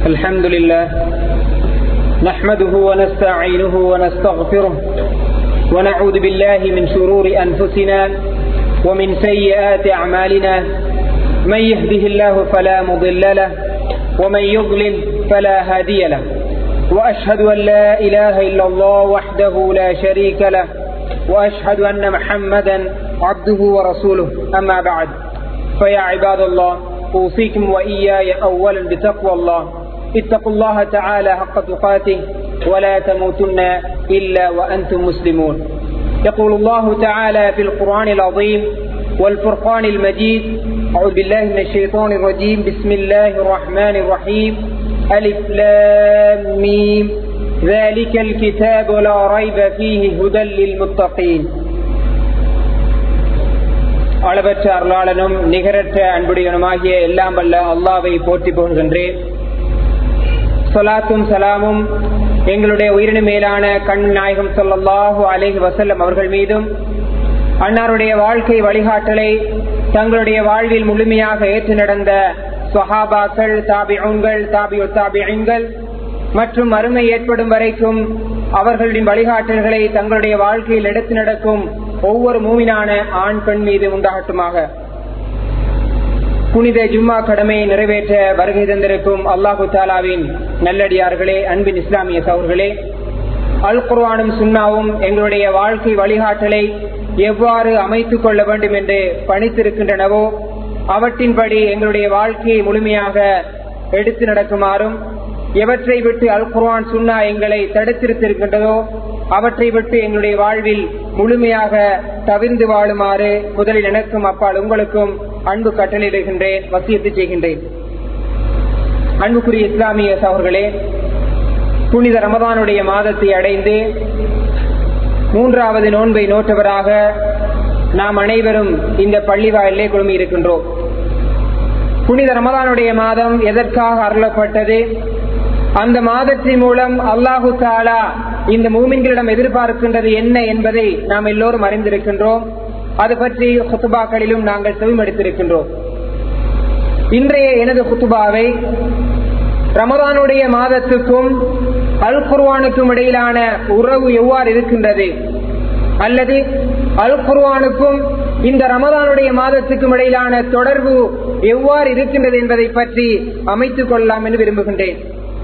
الحمد لله نحمده ونستعينه ونستغفره ونعوذ بالله من شرور أنفسنا ومن سيئات أعمالنا من يهده الله فلا مضل له ومن يضلل فلا هادي له وأشهد أن لا إله إلا الله وحده لا شريك له وأشهد أن محمدا عبده ورسوله أما بعد فيا عباد الله أوصيكم وإياي أولا بتقوى الله اتقوا الله تعالى حق تقاته ولا تموتن إلا وأنتم مسلمون يقول الله تعالى في القرآن العظيم والفرقان المجيد أعوذ بالله من الشيطان الرجيم بسم الله الرحمن الرحيم ألف لام ميم ذلك الكتاب لا ريب فيه هدى للمتقين அளவற்ற அருளாளனும் நிகரற்ற அன்புடையனுமாகிய எல்லாம் வல்ல அல்லாவை போற்றி போகின்றேன் சொலாத்தும் சலாமும் எங்களுடைய உயிரின மேலான கண் நாயகம் சொல்லல்லாஹு அலேஹி வசல்லம் அவர்கள் மீதும் அன்னாருடைய வாழ்க்கை வழிகாட்டலை தங்களுடைய வாழ்வில் முழுமையாக ஏற்று நடந்த சொஹாபாக்கள் தாபிகள் தாபியு தாபியங்கள் மற்றும் அருமை ஏற்படும் வரைக்கும் அவர்களின் வழிகாட்டல்களை தங்களுடைய வாழ்க்கையில் எடுத்து நடக்கும் ஒவ்வொரு மூவினான ஆண் பெண் மீது உண்டாகட்டுமாக புனித ஜும்மா கடமையை நிறைவேற்ற வருகை தந்திருக்கும் அல்லாஹு தாலாவின் நல்லடியார்களே அன்பின் இஸ்லாமிய சவர்களே அல் குர்வானும் சுண்ணாவும் எங்களுடைய வாழ்க்கை வழிகாட்டலை எவ்வாறு அமைத்துக் கொள்ள வேண்டும் என்று பணித்திருக்கின்றனவோ அவற்றின்படி எங்களுடைய வாழ்க்கையை முழுமையாக எடுத்து நடக்குமாறும் எவற்றை விட்டு அல் குர்வான் சுண்ணா எங்களை தடுத்திருத்திருக்கின்றதோ அவற்றை விட்டு எங்களுடைய வாழ்வில் முழுமையாக தவிர்ந்து வாழுமாறு முதலில் எனக்கும் அப்பால் உங்களுக்கும் அன்பு கட்டளையிடுகின்றேன் வசியத்து செய்கின்றேன் அன்புக்குரிய இஸ்லாமிய சவர்களே புனித ரமதானுடைய மாதத்தை அடைந்து மூன்றாவது நோன்பை நோட்டவராக நாம் அனைவரும் இந்த பள்ளி வாயிலே குழுமி இருக்கின்றோம் புனித ரமதானுடைய மாதம் எதற்காக அருளப்பட்டது அந்த மாதத்தின் மூலம் அல்லாஹு தாலா இந்த மூமின்களிடம் எதிர்பார்க்கின்றது என்ன என்பதை நாம் எல்லோரும் அறிந்திருக்கின்றோம் அது பற்றி குத்துபாக்களிலும் நாங்கள் செவிமடுத்திருக்கின்றோம் இன்றைய எனது குத்துபாவை ரமதானுடைய மாதத்துக்கும் அல் குர்வானுக்கும் இடையிலான உறவு எவ்வாறு இருக்கின்றது அல்லது அல் குர்வானுக்கும் இந்த ரமதானுடைய மாதத்துக்கும் இடையிலான தொடர்பு எவ்வாறு இருக்கின்றது என்பதை பற்றி அமைத்துக் கொள்ளலாம் என்று விரும்புகின்றேன்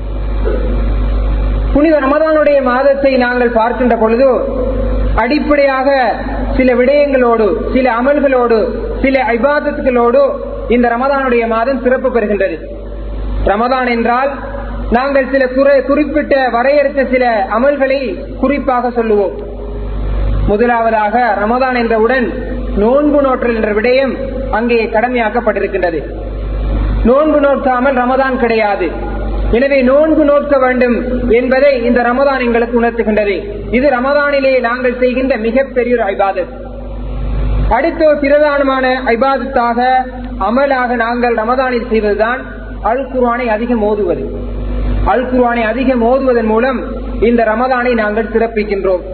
புனித ரமதானுடைய மாதத்தை நாங்கள் பார்க்கின்ற பொழுது அடிப்படையாக சில விடயங்களோடு சில அமல்களோடு சில ஐபாதத்துகளோடு இந்த ரமதானுடைய மாதம் சிறப்பு பெறுகின்றது ரமதான் என்றால் நாங்கள் சில குறிப்பிட்ட வரையறுத்த சில அமல்களை குறிப்பாக சொல்லுவோம் முதலாவதாக ரமதான் என்றவுடன் நோன்பு நோற்றல் என்ற விடயம் அங்கே கடமையாக்கப்பட்டிருக்கின்றது நோன்பு நோக்காமல் ரமதான் கிடையாது எனவே நோன்பு நோக்க வேண்டும் என்பதை இந்த ரமதான் எங்களுக்கு உணர்த்துகின்றது இது ரமதானிலே நாங்கள் செய்கின்ற மிகப்பெரிய ஒரு ஐபாதத் அடுத்த பிரதானமான ஐபாதத்தாக அமலாக நாங்கள் ரமதானில் செய்வதுதான் அல் குர்வானை அதிகம் ஓதுவது அல் குர்வானை அதிகம் ஓதுவதன் மூலம் இந்த ரமதானை நாங்கள் சிறப்பிக்கின்றோம்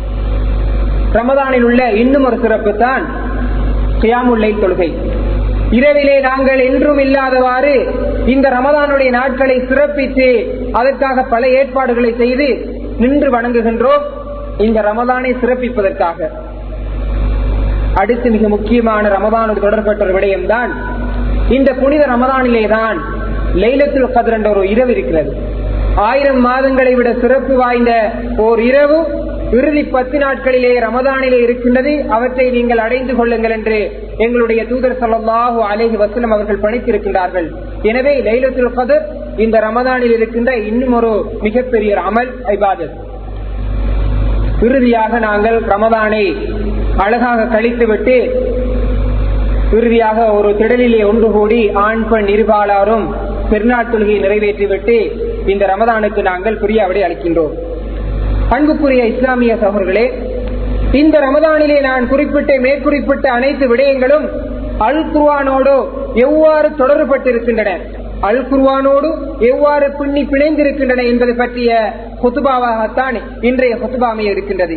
ரமதானில் உள்ள இன்னும் ஒரு சிறப்பு தான் கியாமுல்லை தொழுகை இரவிலே நாங்கள் என்றும் இல்லாதவாறு இந்த ரமதானுடைய நாட்களை சிறப்பித்து அதற்காக பல ஏற்பாடுகளை செய்து நின்று வணங்குகின்றோம் இந்த ரமதானை சிறப்பிப்பதற்காக அடுத்து மிக முக்கியமான ரமதானோடு தொடர்பட்ட ஒரு விடயம்தான் இந்த புனித ரமதானிலே தான் லைலத்துல் கதிர் என்ற ஒரு இரவு இருக்கிறது ஆயிரம் மாதங்களை விட சிறப்பு வாய்ந்த ஓர் இரவு இறுதி பத்து நாட்களிலே ரமதானிலே இருக்கின்றது அவற்றை நீங்கள் அடைந்து கொள்ளுங்கள் என்று எங்களுடைய தூதர் சல்லாஹூ அலேஹி வசலம் அவர்கள் பணித்திருக்கின்றார்கள் எனவே லைலத்துல் கதர் இந்த ரமதானில் இருக்கின்ற இன்னும் ஒரு மிகப்பெரிய அமல் ஐபாதத் இறுதியாக நாங்கள் ரமதானை அழகாக கழித்துவிட்டு இறுதியாக ஒரு திடலிலே ஒன்று கூடி ஆண் பெண் இருபாலாரும் பெருநாள் தொழுகையை நிறைவேற்றிவிட்டு இந்த ரமதானுக்கு நாங்கள் பிரியாவிடை அளிக்கின்றோம் அன்புக்குரிய இஸ்லாமிய சகோதரர்களே இந்த ரமதானிலே நான் குறிப்பிட்ட மேற்குறிப்பிட்ட அனைத்து விடயங்களும் அல் குர்வானோடு எவ்வாறு தொடர்பட்டிருக்கின்றன அல் குர்வானோடு எவ்வாறு பின்னி பிணைந்திருக்கின்றன என்பது பற்றிய குத்துபாவாகத்தான் இன்றைய குத்துபாமைய இருக்கின்றது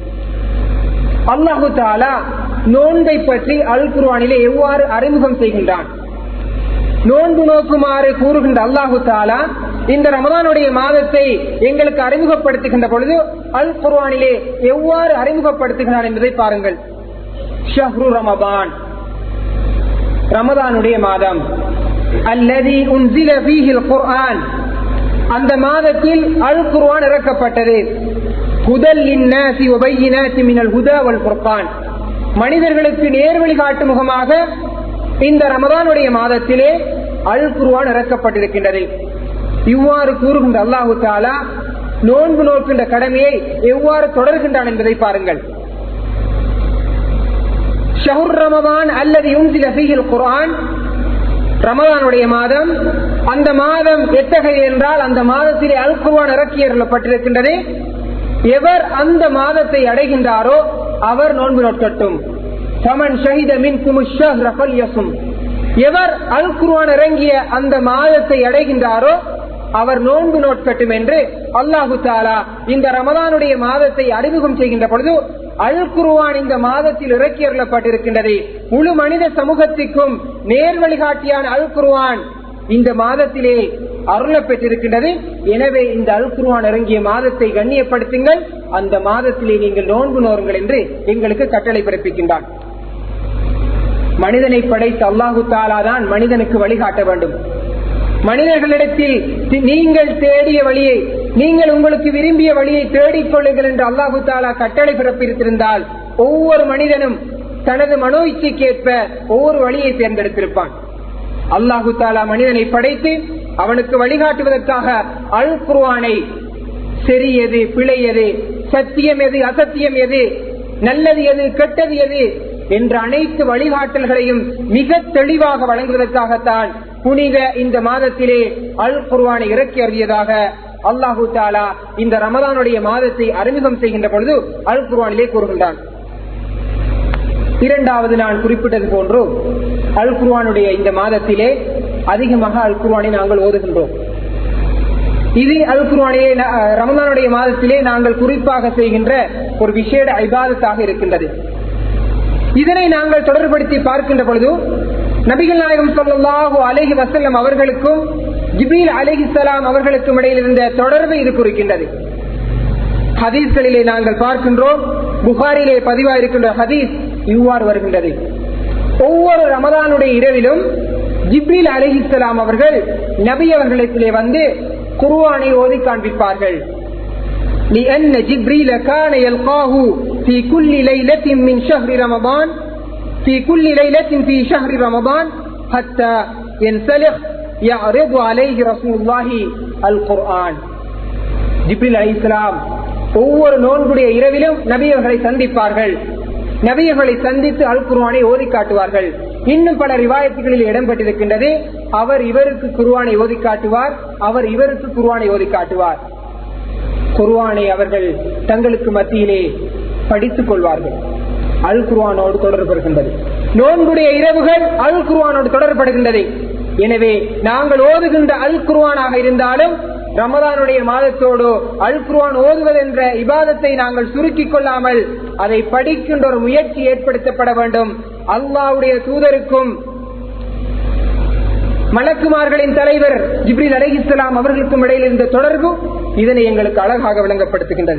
அல்லாஹு தாலா நோன்பை பற்றி அல் குர்வானிலே எவ்வாறு அறிமுகம் செய்கின்றான் நோன்பு நோக்குமாறு கூறுகின்ற அல்லாஹு தாலா இந்த ரமதானுடைய மாதத்தை எங்களுக்கு அறிமுகப்படுத்துகின்ற பொழுது அல் குர்ஆனிலே எவ்வாறு அறிமுகப்படுத்துகிறான் என்பதை பாருங்கள் ஷஹ்ரு ரமபான் ரமதானுடைய மாதம் அல்லதி உன்சில ஃபீஹில் குர்ஆன் அந்த மாதத்தில் அல் குர்ஆன் இறக்கப்பட்டது ஹுதல் லின்னாசி வபையினாத்தி மினல் ஹுதா வல் ஃபுர்கான் மனிதர்களுக்கு நேர்வழி காட்டும் முகமாக இந்த ரமதானுடைய மாதத்திலே அல் குர்ஆன் இறக்கப்பட்டிருக்கின்றது இவ்வாறு கூறுகின்ற அல்லாஹு தாலா நோன்பு நோக்கின்ற கடமையை எவ்வாறு தொடர்கின்றான் என்பதை பாருங்கள் ஷஹுர் ரமதான் அல்லது யுன்சில ஃபீஹில் குர்ஆன் ரமதானுடைய மாதம் அந்த மாதம் எத்தகைய என்றால் அந்த மாதத்திலே அல் குர்ஆன் இறக்கியப்பட்டிருக்கின்றது எவர் அந்த மாதத்தை அடைகின்றாரோ அவர் நோன்பு நோக்கட்டும் சமன் ஷஹித மின் குமுஷம் எவர் அல் குர்ஆன் இறங்கிய அந்த மாதத்தை அடைகின்றாரோ அவர் நோன்பு நோட்கட்டும் என்று அல்லாஹு தாலா இந்த ரமதானுடைய மாதத்தை அறிமுகம் செய்கின்ற பொழுது அல் குருவான் இந்த மாதத்தில் இறக்கி அருளப்பட்டிருக்கின்றது முழு மனித சமூகத்திற்கும் நேர் வழிகாட்டியான அல் குருவான் இந்த மாதத்திலே அருள பெற்றிருக்கின்றது எனவே இந்த அல் குருவான் இறங்கிய மாதத்தை கண்ணியப்படுத்துங்கள் அந்த மாதத்திலே நீங்கள் நோன்பு நோருங்கள் என்று எங்களுக்கு கட்டளை பிறப்பிக்கின்றான் மனிதனை படைத்த அல்லாஹு தாலா தான் மனிதனுக்கு வழிகாட்ட வேண்டும் மனிதர்களிடத்தில் நீங்கள் தேடிய வழியை நீங்கள் உங்களுக்கு விரும்பிய வழியை தேடிக் கொள்ளுங்கள் என்று அல்லாஹு தாலா கட்டளை பிறப்பித்திருந்தால் ஒவ்வொரு மனிதனும் தனது மனோ இச்சைக்கேற்ப ஒவ்வொரு வழியை தேர்ந்தெடுத்திருப்பான் அல்லாஹு தாலா மனிதனை படைத்து அவனுக்கு வழிகாட்டுவதற்காக அல் குர்வானை செரியது பிழையது சத்தியம் எது அசத்தியம் எது நல்லது எது கெட்டது எது என்ற அனைத்து வழிகாட்டல்களையும் மிக தெளிவாக வழங்குவதற்காகத்தான் புனித இந்த மாதத்திலே அல் குர்வானை இறக்கி அருளியதாக அல்லாஹு தாலா இந்த ரமதானுடைய மாதத்தை அறிமுகம் செய்கின்ற பொழுது அல் குர்வானிலே கூறுகின்றான் இரண்டாவது நான் குறிப்பிட்டது போன்று அல் குர்வானுடைய இந்த மாதத்திலே அதிகமாக அல் குர்வானை நாங்கள் ஓதுகின்றோம் இது அல் குர்வானிலே ரமதானுடைய மாதத்திலே நாங்கள் குறிப்பாக செய்கின்ற ஒரு விசேட ஐபாதத்தாக இருக்கின்றது இதனை நாங்கள் தொடர்படுத்தி பார்க்கின்ற பொழுது நபிகள் நாயகம் சொல்லாஹு அலஹி வசல்லம் அவர்களுக்கும் ஜிபீல் அலிஹிசலாம் அவர்களுக்கும் இடையில் இருந்த தொடர்பை இது குறிக்கின்றது ஹதீஸ்களிலே நாங்கள் பார்க்கின்றோம் புகாரிலே பதிவாக இருக்கின்ற ஹதீஸ் இவ்வாறு வருகின்றது ஒவ்வொரு ரமதானுடைய இரவிலும் ஜிப்ரீல் அலிஹிசலாம் அவர்கள் நபி அவர்களிடத்திலே வந்து குருவானை ஓதி காண்பிப்பார்கள் لأن جبريل كان يلقاه في كل ليلة من شهر رمضان في كل ليلة في شهر رمضان حتى ينسلخ يعرض عليه رسول الله القرآن ஜிப்ரில் அலி இஸ்லாம் ஒவ்வொரு நோன்புடைய இரவிலும் நபியர்களை சந்திப்பார்கள் நபியர்களை சந்தித்து அல் குர்வானை ஓதி காட்டுவார்கள் இன்னும் பல ரிவாயத்துகளில் இடம்பெற்றிருக்கின்றது அவர் இவருக்கு குருவானை ஓதி காட்டுவார் அவர் இவருக்கு குருவானை ஓதி காட்டுவார் குர்வானை அவர்கள் தங்களுக்கு மத்தியிலே படித்துக் கொள்வார்கள் அல் குர்வானோடு தொடர்படுகின்றது நோன்புடைய இரவுகள் அல் குர்வானோடு தொடர்படுகின்றது எனவே நாங்கள் ஓதுகின்ற அல் குர்வானாக இருந்தாலும் ரமதானுடைய மாதத்தோடு அல் குர்வான் ஓதுவதென்ற இபாதத்தை நாங்கள் சுருக்கிக் கொள்ளாமல் அதை படிக்கின்ற ஒரு முயற்சி ஏற்படுத்தப்பட வேண்டும் அல்லாவுடைய தூதருக்கும் மலக்குமார்களின் தலைவர் ஜிப்ரில் அலிஹிஸ்லாம் அவர்களுக்கும் இடையில் இருந்த தொடர்பு இதனை எங்களுக்கு அழகாக விளங்கப்படுத்துகின்றது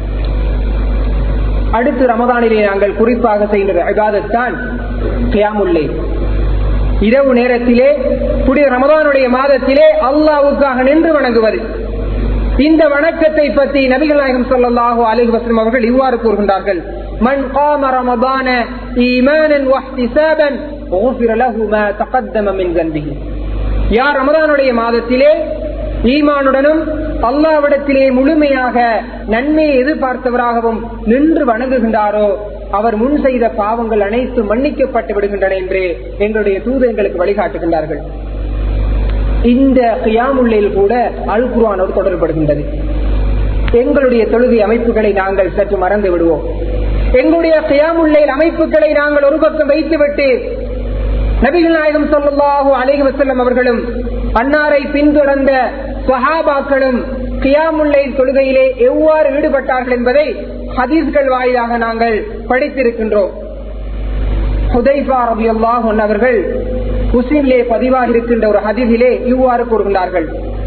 அடுத்து ரமதானிலே நாங்கள் குறிப்பாக செய்கின்ற இபாதத்தான் கியாமுல்லை இரவு நேரத்திலே புதிய ரமதானுடைய மாதத்திலே அல்லாவுக்காக நின்று வணங்குவது இந்த வணக்கத்தை பற்றி நபிகள் நாயகம் சொல்லல்லாஹு அலிஹ் வஸ்லம் அவர்கள் இவ்வாறு கூறுகின்றார்கள் மன் قام رمضان ايمانا واحتسابا غفر له ما تقدم من ذنبه யார் ரமதானுடைய மாதத்திலே ஈமானுடனும் அல்லாவிடத்திலே முழுமையாக நன்மையை எதிர்பார்த்தவராகவும் நின்று வணங்குகின்றாரோ அவர் முன் செய்த பாவங்கள் அனைத்தும் மன்னிக்கப்பட்டு விடுகின்றன என்று எங்களுடைய தூது எங்களுக்கு வழிகாட்டுகின்றார்கள் இந்த கியாமுள்ளில் கூட அல் குர்ஆனோடு தொடர்படுகின்றது எங்களுடைய தொழுகை அமைப்புகளை நாங்கள் சற்று மறந்து விடுவோம் எங்களுடைய கியாமுள்ளில் அமைப்புகளை நாங்கள் ஒரு பக்கம் வைத்துவிட்டு நபிகள் நாயகம் சொல்லல்லாஹு அலைஹி வசல்லம் அவர்களும் அன்னாரை பின்தொடர்ந்த சஹாபாக்களும் கியாமுல்லை தொழுகையிலே எவ்வாறு ஈடுபட்டார்கள் என்பதை ஹதீஸ்கள் வாயிலாக நாங்கள் படித்திருக்கின்றோம் ஹுதைஃபா ரபி அல்லாஹ் அவர்கள் முஸ்லிம்லே பதிவாக இருக்கின்ற ஒரு ஹதீஸிலே இவ்வாறு கூறுகின்றார்கள்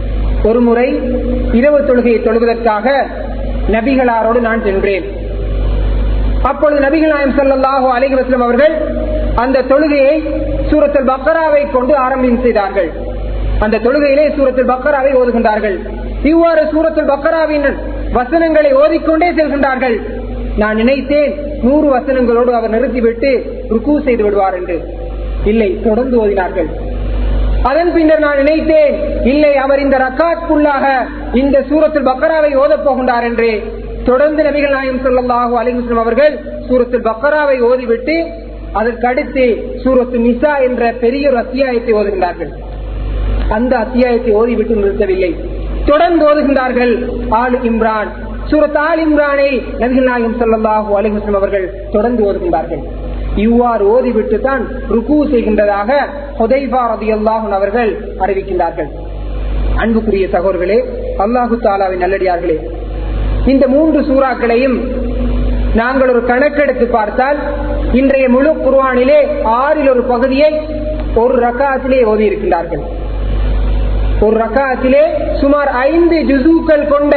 ஒரு முறை இரவு தொழுகையை தொழுவதற்காக நபிகளாரோடு நான் சென்றேன் அப்பொழுது நபிகள் நாயம் ஸல்லல்லாஹு அலைஹி வஸல்லம் அவர்கள் அந்த தொழுகையை சூரத்துல் பக்கராவை கொண்டு ஆரம்பம் செய்தார்கள் அந்த தொழுகையிலே சூரத்துல் பக்கராவை ஓதுகின்றார்கள் இவ்வாறு சூரத்துல் பக்கராவின் வசனங்களை ஓதிக்கொண்டே செல்கின்றார்கள் நான் நினைத்தேன் நூறு வசனங்களோடு அவர் நிறுத்திவிட்டு ருக்கு செய்து விடுவார் என்று இல்லை தொடர்ந்து ஓதினார்கள் அதன் பின்னர் நான் நினைத்தேன் இல்லை அவர் இந்த ரக்காத்குள்ளாக இந்த சூரத்தில் பக்கராவை ஓதப் போகின்றார் என்று தொடர்ந்து நபிகள் நாயம் சொல்லல்லாஹு அலிமுஸ்லம் அவர்கள் சூரத்தில் பக்கராவை ஓதிவிட்டு அதற்கு அடுத்து சூரத்து நிசா என்ற பெரிய ஒரு அத்தியாயத்தை ஓதுகின்றார்கள் அந்த அத்தியாயத்தை ஓதிவிட்டு நிறுத்தவில்லை தொடர்ந்து ஓதுகின்றார்கள் ஆல் இம்ரான் சூரத் ஆல் இம்ரானை நபிகள் நாயகம் சொல்லல்லாஹு அலிமுஸ்லம் அவர்கள் தொடர்ந்து ஓதுகின்றார்கள் இவ்வாறு ஓதிவிட்டு தான் ருக்கு செய்கின்றதாக ஹுதைபா ரதியல்லாஹுன் அவர்கள் அறிவிக்கின்றார்கள் அன்புக்குரிய சகோதரர்களே அல்லாஹு தாலாவின் நல்லடியார்களே இந்த மூன்று சூறாக்களையும் நாங்கள் ஒரு கணக்கெடுத்து பார்த்தால் இன்றைய முழு குர்வானிலே ஆறில் ஒரு பகுதியை ஒரு ரக்காத்திலே ஓதி இருக்கின்றார்கள் ஒரு ரக்காத்திலே சுமார் ஐந்து ஜுசூக்கள் கொண்ட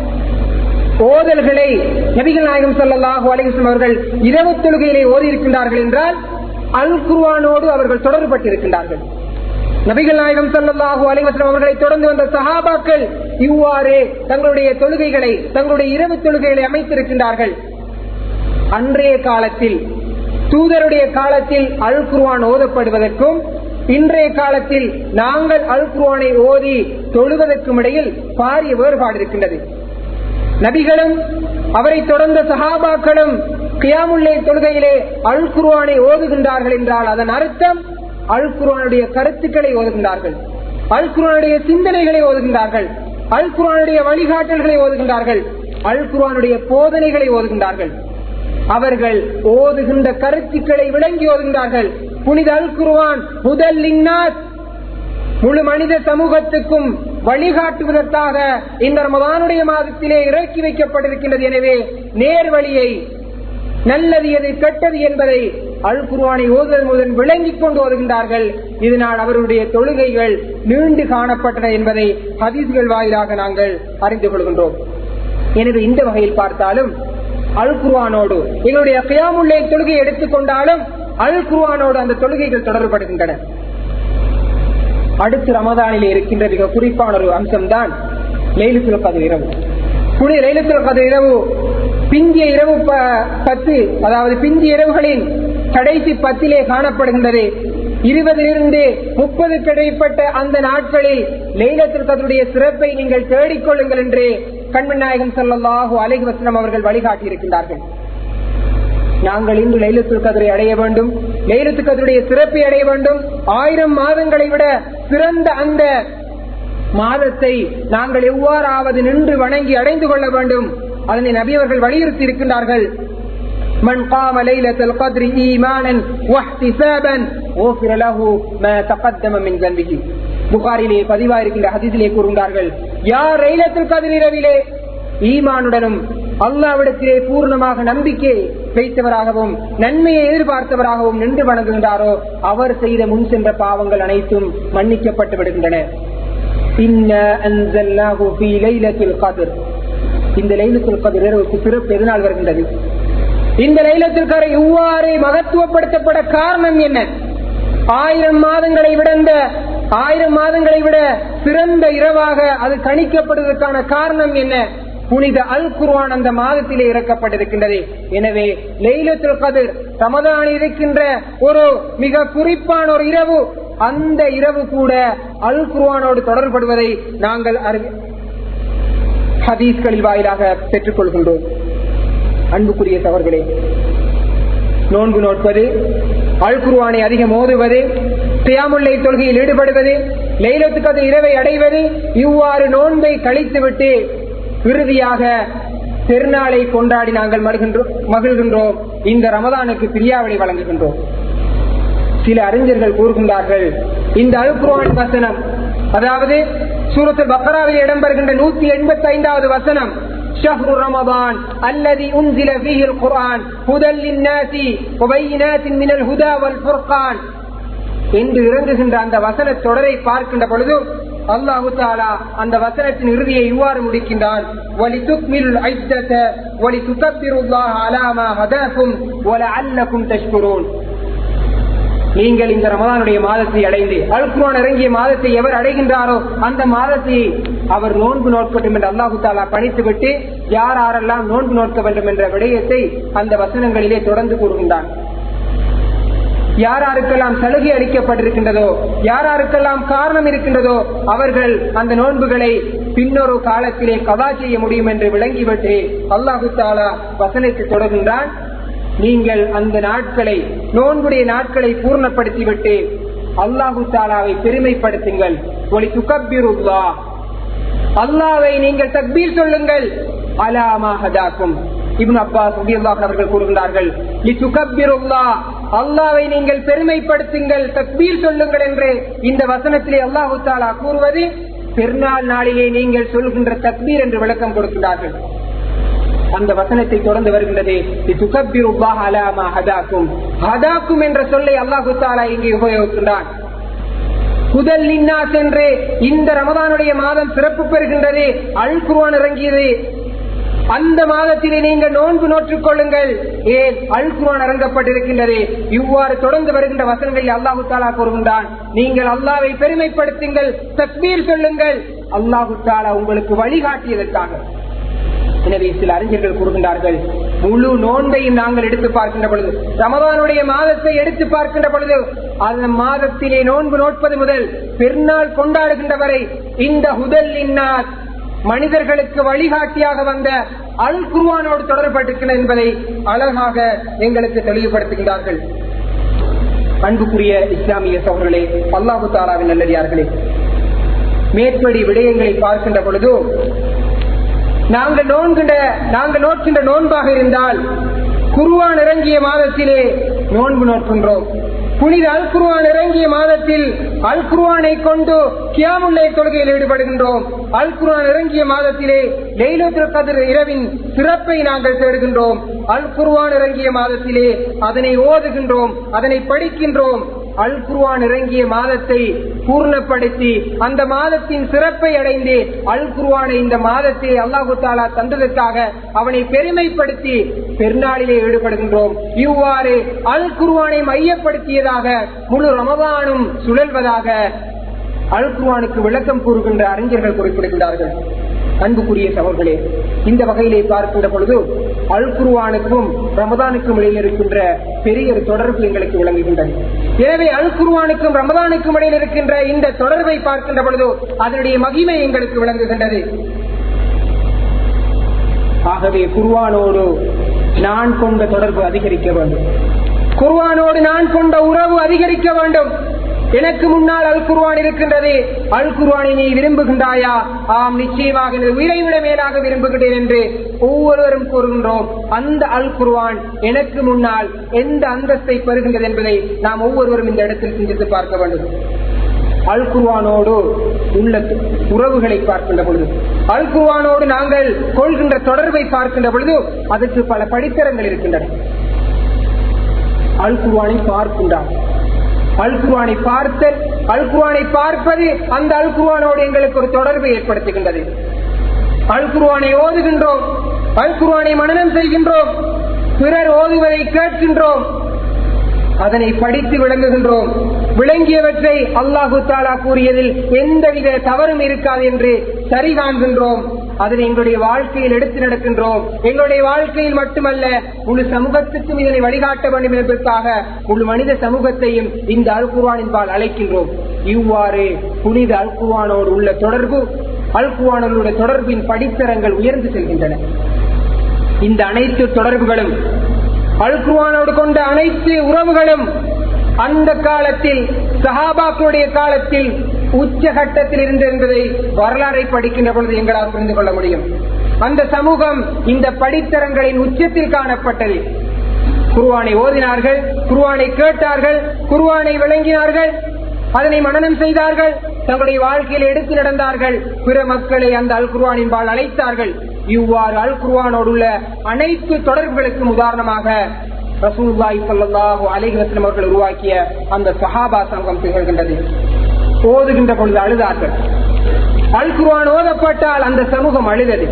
ஓதல்களை நபிகள் நாயகம் சல்லாஹு அலிஸ்லம் அவர்கள் இரவு தொழுகையிலே ஓதி இருக்கின்றார்கள் என்றால் அல் குர்வானோடு அவர்கள் தொடர்பட்டிருக்கின்றார்கள் நபிகள் நாயகம் சல்லாஹூ அலிவசலம் அவர்களை தொடர்ந்து வந்த சஹாபாக்கள் இவ்வாறு தங்களுடைய தொழுகைகளை தங்களுடைய இரவு தொழுகைகளை அமைத்திருக்கின்றார்கள் அன்றைய காலத்தில் தூதருடைய காலத்தில் அல் குர்வான் ஓதப்படுவதற்கும் இன்றைய காலத்தில் நாங்கள் அல் குர்வானை ஓதி தொழுவதற்கும் இடையில் பாரிய வேறுபாடு இருக்கின்றது நபிகளும் அவரை தொடர்ந்த சஹாபாக்களும் கியாமுல்லை தொழுகையிலே அல் குர்வானை ஓதுகின்றார்கள் என்றால் அதன் அர்த்தம் அல் குர்வானுடைய கருத்துக்களை ஓதுகின்றார்கள் அல் குர்வானுடைய சிந்தனைகளை ஓதுகின்றார்கள் அல் குர்வானுடைய வழிகாட்டல்களை ஓதுகின்றார்கள் அல் குர்வானுடைய போதனைகளை ஓதுகின்றார்கள் அவர்கள் ஓதுகின்ற கருத்துக்களை விளங்கி ஓதுகின்றார்கள் புனித அல் குர்வான் முதல் முழு மனித சமூகத்துக்கும் வழிகாட்டுவதற்காக இந்த ரமதானுடைய மாதத்திலே இறக்கி வைக்கப்பட்டிருக்கின்றது எனவே நேர் வழியை நல்லது எது கெட்டது என்பதை அல் குர்வானை ஓதுவதன் முதல் விளங்கிக் கொண்டு ஓதுகின்றார்கள் இதனால் அவருடைய தொழுகைகள் நீண்டு காணப்பட்டன என்பதை ஹதீஸ்கள் வாயிலாக நாங்கள் அறிந்து கொள்கின்றோம் எனவே இந்த வகையில் பார்த்தாலும் அல் குர்வானோடு எங்களுடைய கியாமுல்லை தொழுகை எடுத்துக்கொண்டாலும் அல் குர்வானோடு அந்த தொழுகைகள் தொடர்படுகின்றன அடுத்து ரமதானிலே இருக்கின்ற மிக குறிப்பான ஒரு அம்சம்தான் லைலுத்துல் கதிர் இரவு புனித லைலுத்துல் கதிர் இரவு பிந்திய இரவு பத்து அதாவது பிந்திய இரவுகளின் கடைசி பத்திலே காணப்படுகின்றது இருபதிலிருந்து முப்பது கிடைப்பட்ட அந்த நாட்களில் லைலத்துல் கதருடைய சிறப்பை நீங்கள் தேடிக்கொள்ளுங்கள் என்று கண்மன் நாயகம் சல்லாஹூ அலைஹி வசனம் அவர்கள் வழிகாட்டி இருக்கின்றார்கள் நாங்கள் இன்று லைலத்துல் கதிரை அடைய வேண்டும் லைலத்து கதருடைய சிறப்பை அடைய வேண்டும் ஆயிரம் மாதங்களை விட சிறந்த அந்த மாதத்தை நாங்கள் எவ்வாறாவது நின்று வணங்கி அடைந்து கொள்ள வேண்டும் அதனை நபியவர்கள் வலியுறுத்தி இருக்கின்றார்கள் من قام ليلة القدر إيمانا واحتسابا غفر له ما تقدم من ذنبه புகாரிலே பதிவாயிருக்கின்ற ஹதீஸிலே கூறுகின்றார்கள் யார் லைலத்துல் கதிர் இரவிலே ஈமானுடனும் அல்லாவிடத்திலே பூர்ணமாக நம்பிக்கை வைத்தவராகவும் நன்மையை எதிர்பார்த்தவராகவும் நின்று வணங்குகின்றாரோ அவர் செய்த முன் சென்ற பாவங்கள் அனைத்தும் மன்னிக்கப்பட்டு விடுகின்றன இந்த லைலத்துல் கதிர் இரவுக்கு சிறப்பு எதனால் வருகின்றது இந்த லைலத்துல் கதிர் இவ்வாறு மகத்துவப்படுத்தப்பட காரணம் என்ன ஆயிரம் மாதங்களை விட இந்த ஆயிரம் மாதங்களை விட சிறந்த இரவாக அது கணிக்கப்படுவதற்கான காரணம் என்ன புனித அல் குர்வான் அந்த மாதத்திலே இறக்கப்பட்டிருக்கின்றது எனவே லெய்லத்துல் கதிர் ரமதான் இருக்கின்ற ஒரு மிக குறிப்பான ஒரு இரவு அந்த இரவு கூட அல் குர்வானோடு தொடர்படுவதை நாங்கள் ஹதீஸ்களில் வாயிலாக பெற்றுக் கொள்கின்றோம் அன்புக்குரிய சவர்களே நோன்பு நோட்பது அல் குர்வானை அதிகம் ஓதுவது தியாமுல்லை தொழுகையில் ஈடுபடுவது லைலத்துக்கு அது இரவை அடைவது இவ்வாறு நோன்பை கழித்துவிட்டு இறுதியாக பெருநாளை கொண்டாடி நாங்கள் மகிழ்கின்றோம் இந்த ரமதானுக்கு பிரியாவளி வழங்குகின்றோம் சில அறிஞர்கள் கூறுகின்றார்கள் இந்த அல்குர்வான் வசனம் அதாவது சூரத்தில் பக்ராவில் இடம்பெறுகின்ற நூத்தி எண்பத்தி ஐந்தாவது வசனம் شهر رمضان الذي أنزل فيه القرآن هدى للناس وبينات من الهدى والفرقان என்று இறங்குகின்ற அந்த வசன தொடரை பார்க்கின்ற பொழுது அல்லாஹு தாலா அந்த வசனத்தின் இறுதியை இவ்வாறு முடிக்கின்றான் வலி துக்மில் ஐத்தத வலி துகப்பிருல்லாஹ் அலாமா ஹதாக்கும் வலஅல்லக்கும் தஷ்குரூன் நீங்கள் இந்த ரமதானுடைய மாதத்தை அடைந்து அல்குரான் இறங்கிய மாதத்தை எவர் அடைகின்றாரோ அந்த மாதத்தை அவர் நோன்பு நோக்கட்டும் என்று அல்லாஹு தாலா பணித்துவிட்டு யார் யாரெல்லாம் நோன்பு நோக்க வேண்டும் என்ற விடயத்தை அந்த வசனங்களிலே தொடர்ந்து கூறுகின்றான் யாராருக்கெல்லாம் சலுகை அளிக்கப்பட்டிருக்கின்றதோ யாராருக்கெல்லாம் காரணம் இருக்கின்றதோ அவர்கள் அந்த நோன்புகளை பின்னொரு காலத்திலே கதா செய்ய முடியும் என்று விளங்கிவிட்டு அல்லாஹு தாலா வசனத்தை தொடர்கின்றான் நீங்கள் அந்த நாட்களை நோன்புடைய நாட்களை பூர்ணப்படுத்திவிட்டு அல்லாஹு தாலாவை பெருமைப்படுத்துங்கள் ஒளி துக்கப்பிருல்லா அல்லாவை நீங்கள் தக்பீர் சொல்லுங்கள் அலாமா ஹதாக்கும் இப்னு அப்பாஸ் ரலியல்லாஹு அவர்கள் கூறுகின்றார்கள் லிதுகப்பிருல்லா அல்லாஹ்வை நீங்கள் பெருமைப்படுத்துங்கள் தக்பீர் சொல்லுங்கள் என்று இந்த வசனத்திலே அல்லாஹு தஆலா கூறுவது பெருநாள் நாளிலே நீங்கள் சொல்கின்ற தக்பீர் என்று விளக்கம் கொடுக்கிறார்கள் அந்த வசனத்தை தொடர்ந்து வருகின்றது லிதுகப்பிருல்லாஹ அலா மா ஹதாக்கும் ஹதாக்கும் என்ற சொல்லை அல்லாஹு தஆலா இங்கே உபயோகிக்கின்றான் குதல் லின்னாஸ் என்று இந்த ரமதானுடைய மாதம் சிறப்பு பெறுகின்றது அல் குர்ஆன் இறங்கியது அந்த மாதத்திலே நீங்கள் நோன்பு நோற்றுக் கொள்ளுங்கள் ஏன் அல் குர்ஆன் இறங்கப்பட்டிருக்கின்றது இவ்வாறு தொடர்ந்து வருகின்ற வசனங்களில் அல்லாஹு தாலா கூறுகின்றான் நீங்கள் அல்லாவை பெருமைப்படுத்துங்கள் தக்பீர் சொல்லுங்கள் அல்லாஹு தாலா உங்களுக்கு வழிகாட்டியதற்காக எனவே சில அறிஞர்கள் கூறுகின்றார்கள் முழு நோன்பையும் நாங்கள் எடுத்து பார்க்கின்ற பொழுது ரமதானுடைய மாதத்தை எடுத்து பார்க்கின்ற பொழுது அந்த மாதத்திலே நோன்பு நோட்பது முதல் பெருநாள் கொண்டாடுகின்ற வரை இந்த ஹுதல் இன்னார் மனிதர்களுக்கு வழிகாட்டியாக வந்த அல் குருவானோடு தொடர்பட்டிருக்கிறது என்பதை அழகாக எங்களுக்கு தெளிவுபடுத்துகின்றார்கள் அன்புக்குரிய இஸ்லாமிய சோழர்களே அல்லாஹு தாலாவின் நல்லடியார்களே மேற்படி விடயங்களை பார்க்கின்ற பொழுது நாங்கள் நோன்கின்ற நாங்கள் நோக்கின்ற நோன்பாக இருந்தால் குருவான் இறங்கிய மாதத்திலே நோன்பு நோக்கின்றோம் புனித அல் குருவான் இறங்கிய மாதத்தில் அல் குருவானை கொண்டு கியாமுல்லை தொழுகையில் ஈடுபடுகின்றோம் அல் குருவான் இறங்கிய மாதத்திலே லெய்லத்துல் கதிர் இரவின் சிறப்பை நாங்கள் தேடுகின்றோம் அல் குருவான் இறங்கிய மாதத்திலே அதனை ஓதுகின்றோம் அதனை படிக்கின்றோம் அல் குருவான் இறங்கிய மாதத்தை பூர்ணப்படுத்தி அந்த மாதத்தின் சிறப்பை அடைந்து அல் குருவானை இந்த மாதத்தை அல்லாஹு தாலா தந்ததற்காக அவனை பெருமைப்படுத்தி பெருநாளிலே ஈடுபடுகின்றோம் இவ்வாறு அல் குருவானை மையப்படுத்தியதாக முழு ரமதானும் சுழல்வதாக அல் குருவானுக்கு விளக்கம் கூறுகின்ற அறிஞர்கள் குறிப்பிடுகின்றார்கள் அன்புக்குரிய சவர்களே இந்த வகையிலே பார்க்கின்ற பொழுது அல் குருவானுக்கும் ரமதானுக்கும் இடையில் இருக்கின்ற பெரிய ஒரு தொடர்பு எங்களுக்கு விளங்குகின்றது எனவே அல் குருவானுக்கும் ரமதானுக்கும் இடையில் இருக்கின்ற இந்த தொடர்பை பார்க்கின்ற பொழுது அதனுடைய மகிமை எங்களுக்கு விளங்குகின்றது ஆகவே குருவானோடு நான் கொண்ட தொடர்பு அதிகரிக்க வேண்டும் குருவானோடு நான் கொண்ட உறவு அதிகரிக்க வேண்டும் எனக்கு முன்னால் அல் குர்வான் இருக்கின்றது அல் குர்வானை நீ விரும்புகின்றாயா ஆம் நிச்சயமாக எனது உயிரை விட மேலாக விரும்புகிறேன் என்று ஒவ்வொருவரும் கூறுகின்றோம் அந்த அல் குர்வான் எனக்கு முன்னால் எந்த அந்தஸ்தை பெறுகின்றது என்பதை நாம் ஒவ்வொருவரும் இந்த இடத்தில் சிந்தித்து பார்க்க வேண்டும் அல் குர்வானோடு உள்ள உறவுகளை பார்க்கின்ற பொழுது அல் குர்வானோடு நாங்கள் கொள்கின்ற தொடர்பை பார்க்கின்ற பொழுது அதற்கு பல படித்தரங்கள் இருக்கின்றன அல் குர்வானை பார்க்கின்றான் அல் குர்வானை பார்த்தல் அல் குர்வானை பார்ப்பது அந்த அல் குர்வானோடு எங்களுக்கு ஒரு தொடர்பை ஏற்படுத்துகின்றது அல் குர்வானை ஓதுகின்றோம் அல் குர்வானை மனநம் செய்கின்றோம் பிறர் ஓதுவதை கேட்கின்றோம் அதனை படித்து விளங்குகின்றோம் விளங்கியவற்றை அல்லாஹு தாலா கூறியதில் எந்தவித தவறும் இருக்காது என்று சரி காண்கின்றோம் அதனை எங்களுடைய வாழ்க்கையில் எடுத்து நடக்கின்றோம் எங்களுடைய வாழ்க்கையில் மட்டுமல்ல முழு சமூகத்துக்கும் இதனை வழிகாட்ட வேண்டும் என்பதற்காக முழு மனித சமூகத்தையும் இந்த அல்குவானின் பால் அழைக்கின்றோம் இவ்வாறு புனித அல்குவானோடு உள்ள தொடர்பு அல்குவானோட தொடர்பின் படித்தரங்கள் உயர்ந்து செல்கின்றன இந்த அனைத்து தொடர்புகளும் அல்குவானோடு கொண்ட அனைத்து உறவுகளும் அந்த காலத்தில் சஹாபாக்களுடைய காலத்தில் உச்சகட்டத்தில் இருந்து என்பதை வரலாறை படிக்கின்ற பொழுது எங்களால் புரிந்து கொள்ள முடியும் அந்த சமூகம் இந்த படித்தரங்களின் உச்சத்தில் காணப்பட்டது குருவானை ஓதினார்கள் குருவானை கேட்டார்கள் குருவானை விளங்கினார்கள் அதனை மனநம் செய்தார்கள் தங்களுடைய வாழ்க்கையில் எடுத்து நடந்தார்கள் பிற மக்களை அந்த அல் குர்வானின் பால் அழைத்தார்கள் இவ்வாறு அல் குர்வானோடு உள்ள அனைத்து தொடர்புகளுக்கும் உதாரணமாக ரசூல்லாய் சல்லாஹூ அலிஹஸ்லம் அவர்கள் உருவாக்கிய அந்த சஹாபா சங்கம் திகழ்கின்றது ஓதுகின்ற பொழுது அழுதார்கள் அல் குர்ஆன் ஓதப்பட்டால் அந்த சமூகம் அழுதது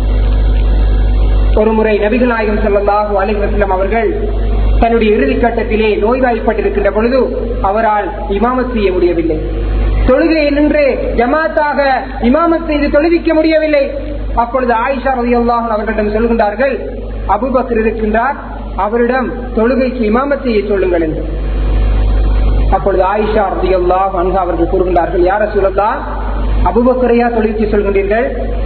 ஒரு முறை நபிகள் நாயகம் ஸல்லல்லாஹு அலைஹி வஸல்லம் அவர்கள் தன்னுடைய இறுதி கட்டத்திலே நோய்வாய்ப்பட்டிருக்கின்ற பொழுது அவரால் இமாமத் செய்ய முடியவில்லை தொழுகை நின்று ஜமாத்தாக இமாமத் செய்து தொழுவிக்க முடியவில்லை அப்பொழுது ஆயிஷா ரலியல்லாஹு அன்ஹா அவர்களிடம் சொல்கின்றார்கள் அபூபக்கர் இருக்கின்றார் அவரிடம் தொழுகைக்கு இமாமத் செய்ய சொல்லுங்கள் என்று அப்பொழுது ஆயிஷா ரலியல்லாஹு அன்ஹா அவர்கள் கூறுகின்றார்கள் யார சொல்லலாம் அபூபக்கரையா தொழுவிக்க சொல்கின்றீர்கள்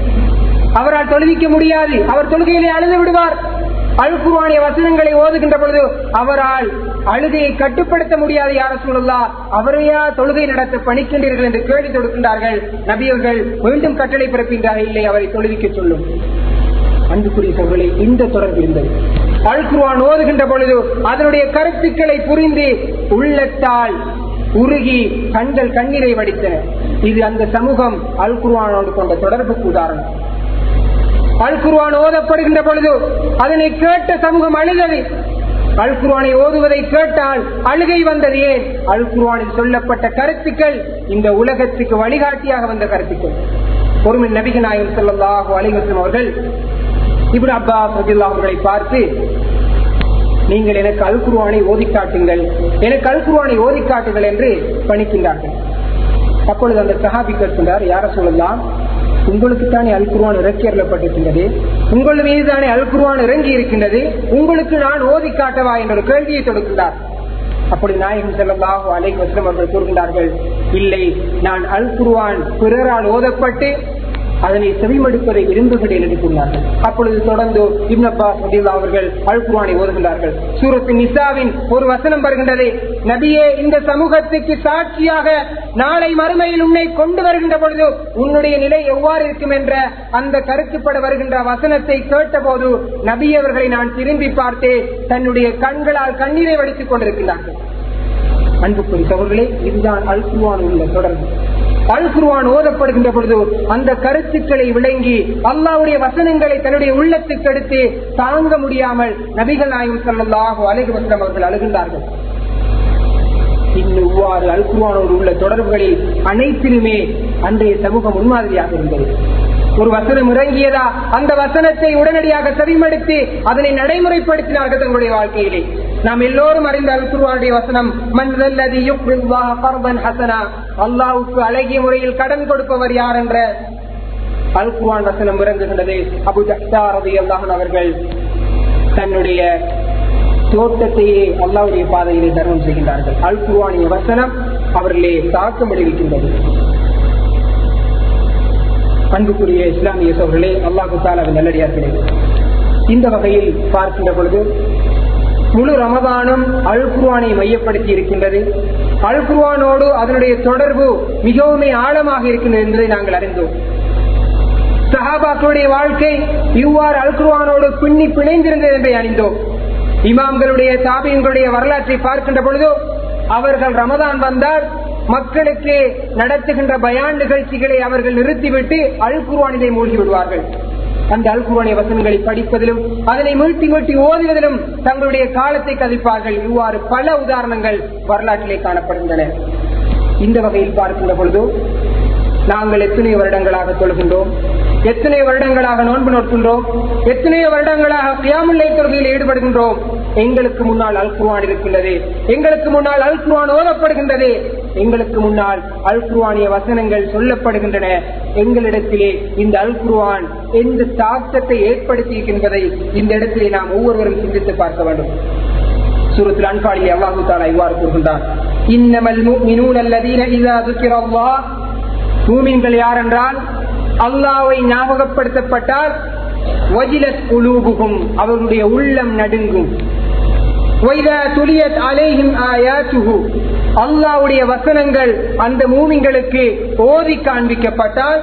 அவரால் தொழுவிக்க முடியாது அவர் தொழுகையிலே அழுது விடுவார் அழுக்குவானிய வசனங்களை ஓதுகின்ற பொழுது அவரால் அழுகையை கட்டுப்படுத்த முடியாது யார சூழல்லா அவரையா தொழுகை நடத்த பணிக்கின்றீர்கள் என்று கேள்வி தொடுக்கின்றார்கள் நபியவர்கள் மீண்டும் கட்டளை பிறப்பின்றார்கள் இல்லை அவரை தொழுவிக்க சொல்லும் அன்புக்குரிய சோழர்களே இந்த தொடர்பு இருந்தது அல்குருவான் ஓதுகின்ற பொழுது அதனுடைய கருத்துக்களை புரிந்து உள்ளத்தால் உருகி கண்கள் கண்ணீரை வடித்தன இது அந்த சமூகம் அல் குர்ஆனோடு கொண்ட தொடர்புக்கு உதாரணம் அல் குர்ஆன் ஓதப்படுகின்ற பொழுது அதனை கேட்ட சமூகம் அழுதது அல் குர்ஆனை ஓதுவதை கேட்டால் அழுகை வந்தது ஏன் அல் குர்ஆனில் சொல்லப்பட்ட கருத்துக்கள் இந்த உலகத்துக்கு வழிகாட்டியாக வந்த கருத்துக்கள் ஒருமின் நபிக நாயகம் ஸல்லல்லாஹு அலைஹி வஸல்லம் அவர்கள் இப்னு அப்பாஸ் ரலியல்லாஹு அவர்களை பார்த்து நீங்கள் எனக்கு அல் குர்ஆனை ஓதி காட்டுங்கள் எனக்கு அல் குர்ஆனை ஓதி காட்டுங்கள் என்று பணிக்கின்றார்கள் அப்பொழுது அந்த சஹாபி கேட்கின்றார் யார சொல்லலாம் உங்களுக்கு தானே அல் குர்ஆன் இறக்கி அருளப்பட்டிருக்கின்றது உங்கள் மீது தானே அல் குர்ஆன் இறங்கி இருக்கின்றது உங்களுக்கு நான் ஓதி காட்டவா என்ற ஒரு கேள்வியை தொடுக்கின்றார் அப்படி நாயகம் செல்லல்லாஹு அலைஹி வஸல்லம் அவர்கள் கூறுகின்றார்கள் இல்லை நான் அல் குர்ஆன் பிறரால் ஓதப்பட்டு அதனை செவிமடுப்பதை விரும்புகிறேன் என்று கூறினார்கள் அப்பொழுது தொடர்ந்து இப்னு அப்பாஸ் ரலியல்லாஹு அவர்கள் அல் குர்ஆனை ஓதுகின்றார்கள் சூரத்து நிசாவின் ஒரு வசனம் வருகின்றது நபியே இந்த சமூகத்துக்கு சாட்சியாக நாளை மறுமையில் உன்னை கொண்டு வருகின்ற பொழுது உன்னுடைய நிலை எவ்வாறு இருக்கும் என்ற அந்த கருத்துப்பட வருகின்ற வசனத்தை கேட்டபோது நபி அவர்களை நான் திரும்பி பார்த்தே தன்னுடைய கண்களால் கண்ணீரை வடித்துக் கொண்டிருக்கிறார்கள் அன்புக்குரிய சகோதரர்களே இதுதான் அல் குர்ஆன் உள்ள தொடர்பு அல் குர்ஆன் ஓதப்படுகின்ற பொழுது அந்த கருத்துக்களை விளங்கி அல்லாவுடைய வசனங்களை தன்னுடைய உள்ளத்துக்கு எடுத்து தாங்க முடியாமல் நபிகள் நாயகம் ஸல்லல்லாஹு அலைஹி வஸல்லம் அவர்கள் அழுகின்றார்கள் இன்னும் இவ்வாறு அல் குர்ஆனோடு உள்ள தொடர்புகளில் அனைத்திலுமே அன்றைய சமூகம் முன்மாதிரியாக இருந்தது ஒரு வசனம் இறங்கியதா அந்த வசனத்தை உடனடியாக செவிமடுத்து அதனை நடைமுறைப்படுத்தினார்கள் தங்களுடைய வாழ்க்கையிலே நாம் எல்லோரும் அறிந்த அல் குர்ஆனுடைய வசனம் மன்தல்லதி யுக்ரில்லாஹ கர்தன் ஹசனா அல்லாஹ்வுக்கு அழகிய முறையில் கடன் கொடுப்பவர் யார் என்ற அல் குர்ஆன் வசனம் இறங்குகின்றது அபு ஜஹ்தா ரலியல்லாஹு அவர்கள் தன்னுடைய தோட்டத்தையே அல்லாவுடைய பாதையிலே தர்மம் செய்கின்றார்கள் அல் குர்ஆனிய வசனம் அவர்களே தாக்கம் விளைவிக்கின்றது அன்புக்குரிய இஸ்லாமிய சோழர்களே அல்லாஹு தாலாவின் நல்லடியார்களே இந்த வகையில் பார்க்கின்ற பொழுது முழு ரமதானும் அல் குர்ஆனை மையப்படுத்தி இருக்கின்றது அல் குர்ஆனோடு அதனுடைய தொடர்பு மிகவும் ஆழமாக இருக்கின்றது என்பதை நாங்கள் அறிந்தோம் சஹாபாக்களுடைய வாழ்க்கை இவ்வாறு அல் குர்ஆனோடு பின்னி பிணைந்திருந்தது என்பதை அறிந்தோம் இமாம்களுடைய தாபியங்களுடைய வரலாற்றை பார்க்கின்ற பொழுது அவர்கள் ரமதான் வந்தால் மக்களுக்கு நடத்துகின்ற பயான் நிகழ்ச்சிகளை அவர்கள் நிறுத்திவிட்டு அல் குர்ஆனிலே மூழ்கி விடுவார்கள் அந்த அல் குர்ஆனிய வசனங்களை படிப்பதிலும் அதனை மீட்டி மீட்டி ஓதுவதிலும் தங்களுடைய காலத்தை கதிப்பார்கள் இவ்வாறு பல உதாரணங்கள் வரலாற்றிலே காணப்படுகின்றன இந்த வகையில் பார்க்கின்ற பொழுது நாங்கள் எத்தனை வருடங்களாக தொழுகின்றோம் எத்தனை வருடங்களாக நோன்பு நோக்கின்றோம் எத்தனையோ வருடங்களாக கியாமுல்லை தொழுகையில் ஈடுபடுகின்றோம் எங்களுக்கு முன்னால் அல் குர்ஆன் இருக்கின்றது எங்களுக்கு முன்னால் அல் குர்ஆன் ஓதப்படுகின்றது எங்களுக்கு முன்னால் அல் குர்ஆனிய வசனங்கள் சொல்லப்படுகின்றன எங்களிடத்திலே இந்த அல் குர்ஆன் எந்த தாக்கத்தை ஏற்படுத்தி இருக்கின்றதை இந்த இடத்திலே நாம் ஒவ்வொருவரும் சிந்தித்து பார்க்க வேண்டும் சூரத்தில் அன்பாளிலே அல்லாஹு தாலா இவ்வாறு கூறுகின்றான் இன்னமல் முஃமினூன அல்லதீன இதா ذكرல்லாஹ் மூமின்கள் யார் என்றால் அல்லாவை ஞாபகப்படுத்தப்பட்டால் வஜிலத் குலூபுகும் அவர்களுடைய உள்ளம் நடுங்கும் அல்லாவுடைய வசனங்கள் அந்த மூமிங்களுக்கு ஓதி காண்பிக்கப்பட்டால்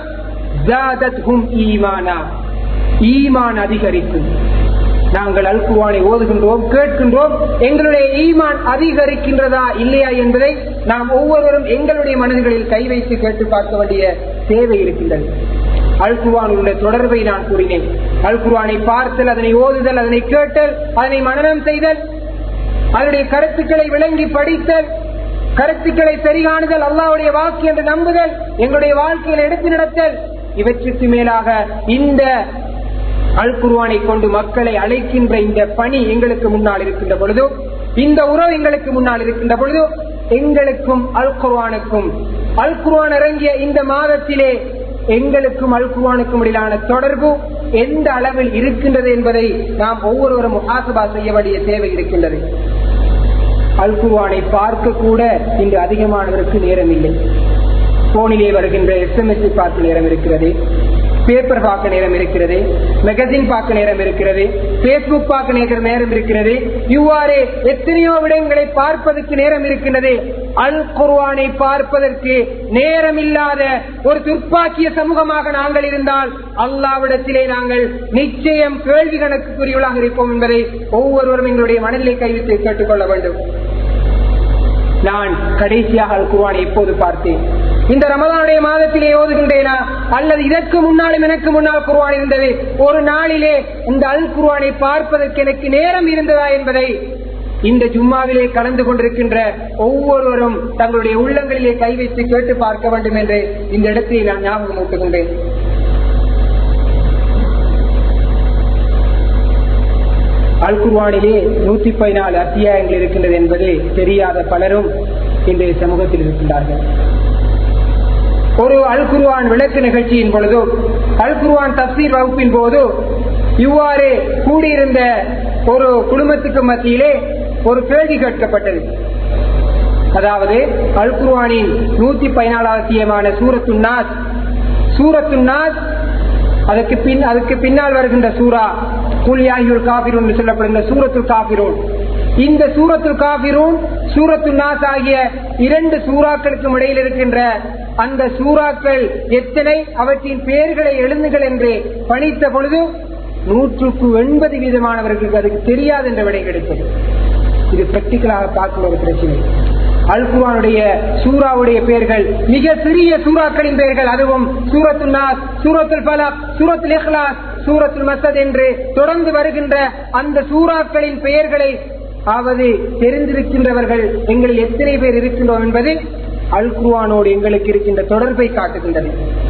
ஈமான் அதிகரிக்கும் நாங்கள் அல் குர்ஆனை ஓதுகின்றோம் கேட்கின்றோம் எங்களுடைய ஈமான் அதிகரிக்கின்றதா இல்லையா என்பதை நாம் ஒவ்வொருவரும் எங்களுடைய மனதுகளில் கை வைத்து கேட்டு பார்க்க வேண்டிய தேவை இருக்கின்றது அல் குர்ஆன் உள்ள தொடர்பை நான் கூறினேன் அல் குர்ஆனை பார்த்தல் அதனை ஓதுதல் அதனை கேட்டல் அதனை மனநம் செய்தல் அதனுடைய கருத்துக்களை விளங்கி படித்தல் கருத்துக்களை சரிகாணுதல் அல்லாவுடைய வாக்கு என்று நம்புதல் எங்களுடைய வாழ்க்கையில் எடுத்து நடத்தல் இவற்றுக்கு மேலாக இந்த அல் குர்வானை கொண்டு மக்களை அழைக்கின்ற இந்த பணி எங்களுக்கு முன்னால் இருக்கின்ற பொழுதோ இந்த உறவு எங்களுக்கு முன்னால் இருக்கின்ற பொழுதோ எங்களுக்கும் அல் குர்வானுக்கும் அல் குர்வான் இறங்கிய இந்த மாதத்திலே எங்களுக்கும் அல் குர்வானுக்கும் இடையிலான தொடர்பு எந்த அளவில் இருக்கின்றது என்பதை நாம் ஒவ்வொருவரும் முகாசபா செய்ய வேண்டிய தேவை இருக்கின்றது அல் குர்வானை பார்க்க கூட இன்று அதிகமானவருக்கு நேரம் இல்லை போனிலே வருகின்ற எஸ்எம்எஸ் பார்க்க நேரம் இருக்கிறது பேப்பர் பார்க்க நேரம் இருக்கிறது மெகசின் பார்க்க நேரம் இருக்கிறது பேஸ்புக் பார்க்க நேரம் நேரம் இருக்கிறது இவ்வாறு எத்தனையோ விடயங்களை பார்ப்பதற்கு நேரம் இருக்கின்றது அல் குர்வானை பார்ப்பதற்கு நேரம் இல்லாத ஒரு துர்ப்பாக்கிய சமூகமாக நாங்கள் இருந்தால் அல்லாவிடத்திலே நாங்கள் நிச்சயம் கேள்வி கணக்குக்குரியவர்களாக இருப்போம் என்பதை ஒவ்வொருவரும் எங்களுடைய மனதிலே கைவிட்டு கேட்டுக்கொள்ள வேண்டும் நான் கடைசியாக அல் குர்வானை எப்போது பார்த்தேன் இந்த ரமதானுடைய மாதத்திலே ஓதுகின்றேனா அல்லது இதற்கு முன்னாலும் எனக்கு முன்னால் குர்வான் இருந்தது ஒரு நாளிலே இந்த அல் குர்வானை பார்ப்பதற்கு எனக்கு நேரம் இருந்ததா என்பதை இந்த ஜும்மாவிலே கலந்து கொண்டிருக்கின்ற ஒவ்வொருவரும் தங்களுடைய உள்ளங்களிலே கை வைத்து கேட்டு பார்க்க வேண்டும் என்று இந்த இடத்தை நான் ஞாபகம் ஊட்டுகின்றேன் அல் குர்வானிலே நூத்தி பதினாலு அத்தியாயங்கள் இருக்கின்றது என்பது தெரியாத பலரும் இன்றைய சமூகத்தில் இருக்கின்றார்கள் ஒரு அல் குர்வான் விளக்கு நிகழ்ச்சியின் பொழுதோ அல் குர்வான் தப்சீர் வகுப்பின் போதோ இவ்வாறு கூடியிருந்த ஒரு குடும்பத்துக்கு மத்தியிலே ஒரு கேள்வி கேட்கப்பட்டது அதாவது அல் குர்வானின் நூத்தி பதினாலாவது அத்தியமான சூரத்து நாஸ் சூரத்து நாஸ் அதுக்கு பின் அதுக்கு பின்னால் வருகின்ற சூரா குல்யாயுல் காபிரூன் என்று சொல்லப்படுகின்ற சூரத்துல் காபிரூன் இந்த சூரத்துல் காபிரூன் சூரத்து நாஸ் ஆகிய இரண்டு சூறாக்களுக்கும் இடையில் இருக்கின்ற அந்த சூறாக்கள் எத்தனை அவற்றின் பெயர்களை எழுந்துகள் என்று பணித்த பொழுது நூற்றுக்கு எண்பது வீதமானவர்களுக்கு அதுக்கு தெரியாது என்ற விடை கிடைத்தது இது பிராக்டிக்கலாக பார்க்கும் ஒரு பிரச்சனை அல் குர்ஆனுடைய சூராவுடைய பெயர்கள் மிக சிறிய சூறாக்களின் பெயர்கள் அதுவும் சூரத்துல் நாஸ் சூரத்துல் பலக் சூரத்துல் இஹ்லாஸ் சூரத்துல் மசத் என்று தொடர்ந்து வருகின்ற அந்த சூறாக்களின் பெயர்களை அவது தெரிந்திருக்கின்றவர்கள் எங்களில் எத்தனை பேர் இருக்கின்றோம் என்பது அல் குர்ஆனோடு எங்களுக்கு இருக்கின்ற தொடர்பை காட்டுகின்றது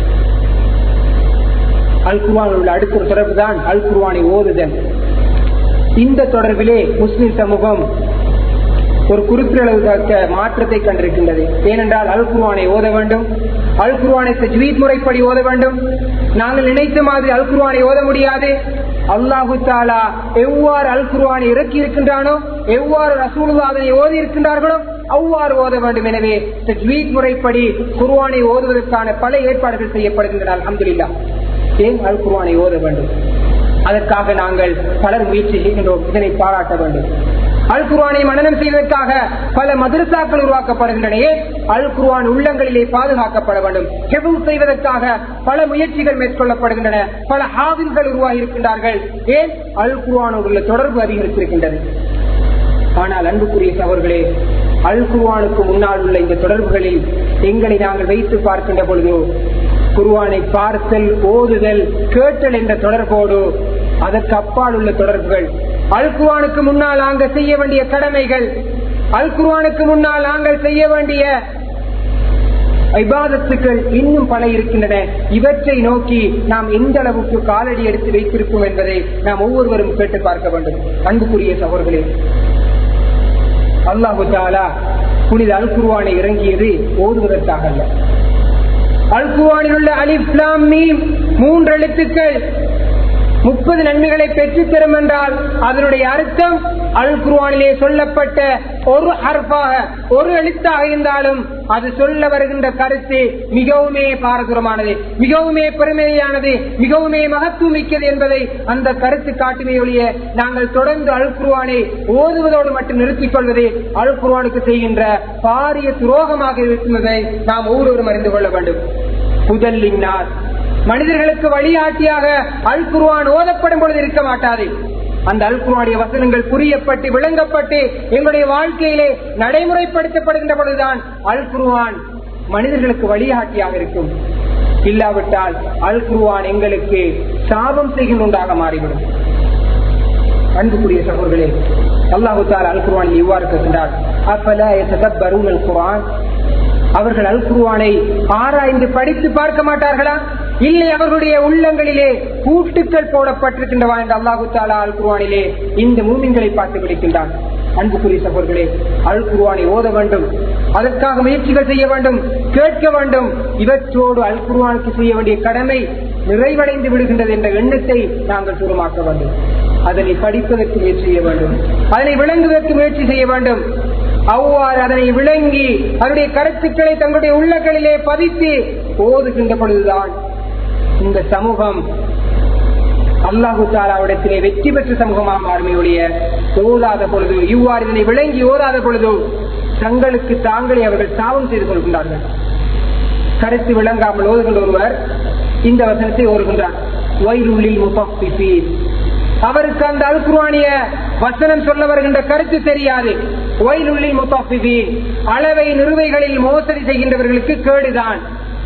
அல் குர்ஆன் உள்ள அடுத்த ஒரு தொடர்பு தான் அல் குர்ஆனை ஓதுதல் இந்த தொடர்பிலே முஸ்லிம் சமூகம் ஒரு குறிப்பிடளவு மாற்றத்தை கண்டிருக்கின்றது ஏனென்றால் அல் குர்ஆனை ஓத வேண்டும் அல் குர்ஆனை தஜ்வீத் முறைப்படி ஓத வேண்டும் நாங்கள் நினைத்த மாதிரி அல் குர்ஆனை ஓத முடியாது அல்லாஹு தாலா எவ்வாறு அல் குர்ஆனை இறக்கி இருக்கின்றானோ எவ்வாறு ரசூலுல்லா அதனை ஓதி இருக்கின்றார்களோ அவ்வாறு ஓத வேண்டும் எனவே தஜ்வீத் முறைப்படி குர்ஆனை ஓதுவதற்கான பல ஏற்பாடுகள் செய்யப்படுகின்றன அல்ஹம்துலில்லா ஏன் அல் குர்ஆனை ஓத வேண்டும் அதற்காக நாங்கள் பலர் முயற்சி செய்கின்றோம் இதனை பாராட்ட வேண்டும் அல் குர்ஆனை மனனம் செய்வதற்காக பல மதரசாக்கள் உருவாக்கப்படுகின்றன அல் குர்ஆன் உள்ளங்களிலே பாதுகாக்கப்பட வேண்டும் ஹெபு செய்வதற்காக பல முயற்சிகள் மேற்கொள்ளப்படுகின்றன பல ஹாவில்கள் உருவாகி இருக்கின்றார்கள் ஏன் அல் குர்ஆனோடு உள்ள தொடர்பு அதிகரித்திருக்கின்றது ஆனால் அன்புக்குரிய சவர்களே அல் குர்ஆனுக்கு முன்னால் உள்ள இந்த தொடர்புகளில் எங்களை நாங்கள் வைத்து பார்க்கின்ற பொழுது குருவானை பார்த்தல் ஓதுதல் கேட்டல் என்ற தொடர்போடு அதற்கு அப்பால் உள்ள தொடர்புகள் அல் குர்ஆனுக்கு முன்னால் நாங்கள் செய்ய வேண்டிய கடமைகள் அல் குர்ஆனுக்கு முன்னால் நாங்கள் செய்ய வேண்டிய ஐபாதத்துக்கள் இன்னும் பல இருக்கின்றன இவற்றை நோக்கி நாம் எந்த அளவுக்கு காலடி எடுத்து வைத்திருப்போம் என்பதை நாம் ஒவ்வொருவரும் கேட்டு பார்க்க வேண்டும் அன்புக்குரிய சகோதரர்களே அல்லாஹு தாலா புனித அல் குர்ஆனை இறங்கியது ஓதுவதற்காக அல்ல அல் குர்ஆனில் உள்ள அலிப்லாம் மீம் மூன்று எழுத்துக்கள் முப்பது நன்மைகளை பெற்றுத்தரும் என்றால் அதனுடைய அர்த்தம் அல் குர்ஆனிலே சொல்லப்பட்ட ஒரு ஹர்ஃபாக ஒரு எழுத்தாக இருந்தாலும் அது சொல்ல வருகின்ற கருத்து மிகவுமே பாரதூரமானது மிகவுமே பெருமையானது மிகவுமே மகத்துவமிக்கது என்பதை அந்த கருத்து காட்டுமே ஒழிய நாங்கள் தொடர்ந்து அல் குர்ஆனை ஓதுவதோடு மட்டும் நிறுத்திக் கொள்வது அல் குர்ஆனுக்கு செய்கின்ற பாரிய துரோகமாக இருக்கின்றதை நாம் ஒவ்வொருவரும் அறிந்து கொள்ள வேண்டும் புதல்லின்னார் மனிதர்களுக்கு வழிகாட்டியாக அல் குர்ஆன் ஓதப்படும் பொழுது இருக்க மாட்டாது அந்த அல் குர்ஆனுடைய வசனங்கள் புரியப்பட்டு விளங்கப்பட்டு எங்களுடைய வாழ்க்கையிலே நடைமுறைப்படுத்தப்படுகின்ற பொழுதுதான் அல் குர்ஆன் மனிதர்களுக்கு வழிகாட்டியாக இருக்கும் இல்லாவிட்டால் அல் குர்ஆன் எங்களுக்கு சாபம் செய்கின்ற ஒன்றாக மாறிவிடும் அன்புக்குரிய சகோதரர்களே அல்லாஹு தால் அல் குர்ஆன் இவ்வாறு பேசுகிறார் அப்பல எத்தபருங்கள் குரான் அவர்கள் அல் குருவானை ஆராய்ந்து படித்து பார்க்க மாட்டார்களா இல்லை அவர்களுடைய உள்ளங்களிலே கூட்டுக்கள் போடப்பட்டிருக்கின்றவா என்று அல்லாஹு தாலா அல் குருவானிலே இந்த மூமின்களை பார்த்து விடுக்கின்றான் அன்புக்குரிய சகோதரர்களே அல் குருவானை ஓத வேண்டும் அதற்காக முயற்சிகள் செய்ய வேண்டும் கேட்க வேண்டும் இவற்றோடு அல் குருவானுக்கு செய்ய வேண்டிய கடமை நிறைவடைந்து விடுகின்றது என்ற எண்ணத்தை நாங்கள் தூரமாக்க வேண்டும் அதனை படிப்பதற்கு முயற்சி செய்ய வேண்டும் அதனை விளங்குவதற்கு முயற்சி செய்ய வேண்டும் அவ்வாறு அதனை விளங்கி அதனுடைய கருத்துக்களை தங்களுடைய உள்ளங்களிலே பதித்து ஓதுகின்ற பொழுதுதான் இந்த சமூகம் அல்லாஹு தாலாவிடத்திலே வெற்றி பெற்ற சமூகமாக மாறுமையுடைய ஓதாத பொழுது இவ்வாறு இதனை விளங்கி ஓதாத பொழுது தங்களுக்கு தாங்களே அவர்கள் சாபம் செய்து கொள்கின்றார்கள் கருத்து விளங்காமல் ஓதுகின்ற ஒருவர் இந்த வசனத்தை ஓதுகின்றார் வயிறுள்ளில் முஃபஃபிஃபீன் அவருக்கு அந்த அல்குர்வானிய வசனம் சொல்ல வருகின்ற கருத்து தெரியாது ஒயிலுள்ளில் முத்தாஃபிபீன் அளவை நிறுவைகளில் மோசடி செய்கின்றவர்களுக்கு கேடுதான்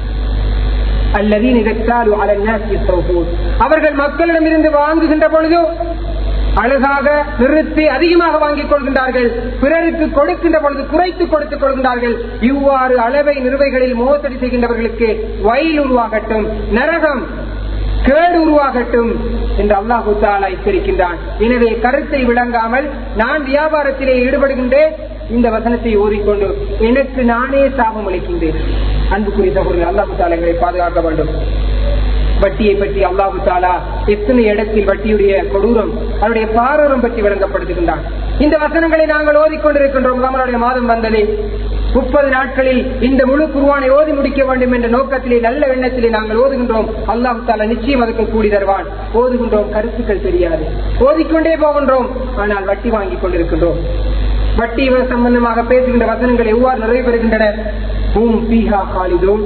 அல்லதீன் இதற்காலு அலன்னாசி அவர்கள் மக்களிடமிருந்து வாங்குகின்ற பொழுது அழகாக நிறுத்தி அதிகமாக வாங்கிக் கொள்கின்றார்கள் பிறருக்கு கொடுக்கின்ற பொழுது குறைத்து கொடுத்துக் கொள்கின்றார்கள் இவ்வாறு அளவை நிறுவைகளில் மோசடி செய்கின்றவர்களுக்கு வயல் உருவாகட்டும் நரகம் கேடு உருவாகட்டும் என்று அல்லாஹு தாலா எச்சரிக்கின்றான் எனவே கருத்தை விளங்காமல் நான் வியாபாரத்திலே ஈடுபடுகின்றேன் இந்த வசனத்தை ஓதிக்கொண்டு எனக்கு நானே சாபம் அளிக்கின்றேன் அன்புக்குரிய சகோதரர் அல்லாஹு தாலா எங்களை பாதுகாக்க வேண்டும் வட்டியை பற்றி அல்லாஹு தாலா எத்தனை இடத்தில் வட்டியுடைய கொடூரம் அவருடைய பாரூரம் பற்றி விளங்கப்படுத்துகின்றான் இந்த வசனங்களை நாங்கள் ஓதிக்கொண்டிருக்கின்றோம் நம்மளுடைய மாதம் வந்தது முப்பது நாட்களில் இந்த முழு குருவானை ஓதி முடிக்க வேண்டும் என்ற நோக்கத்திலே நல்ல எண்ணத்திலே நாங்கள் ஓதுகின்றோம் அல்லாஹு தாலா நிச்சயம் அதற்கு கூடி தருவான் ஓதுகின்றோம் கருத்துக்கள் தெரியாது ஓதிக்கொண்டே போகின்றோம் ஆனால் வட்டி வாங்கிக் கொண்டிருக்கின்றோம் வட்டி சம்பந்தமாக பேசுகின்ற வசனங்கள் எவ்வாறு நிறைவு பெறுகின்றன பூம் பீஹா காலிதோம்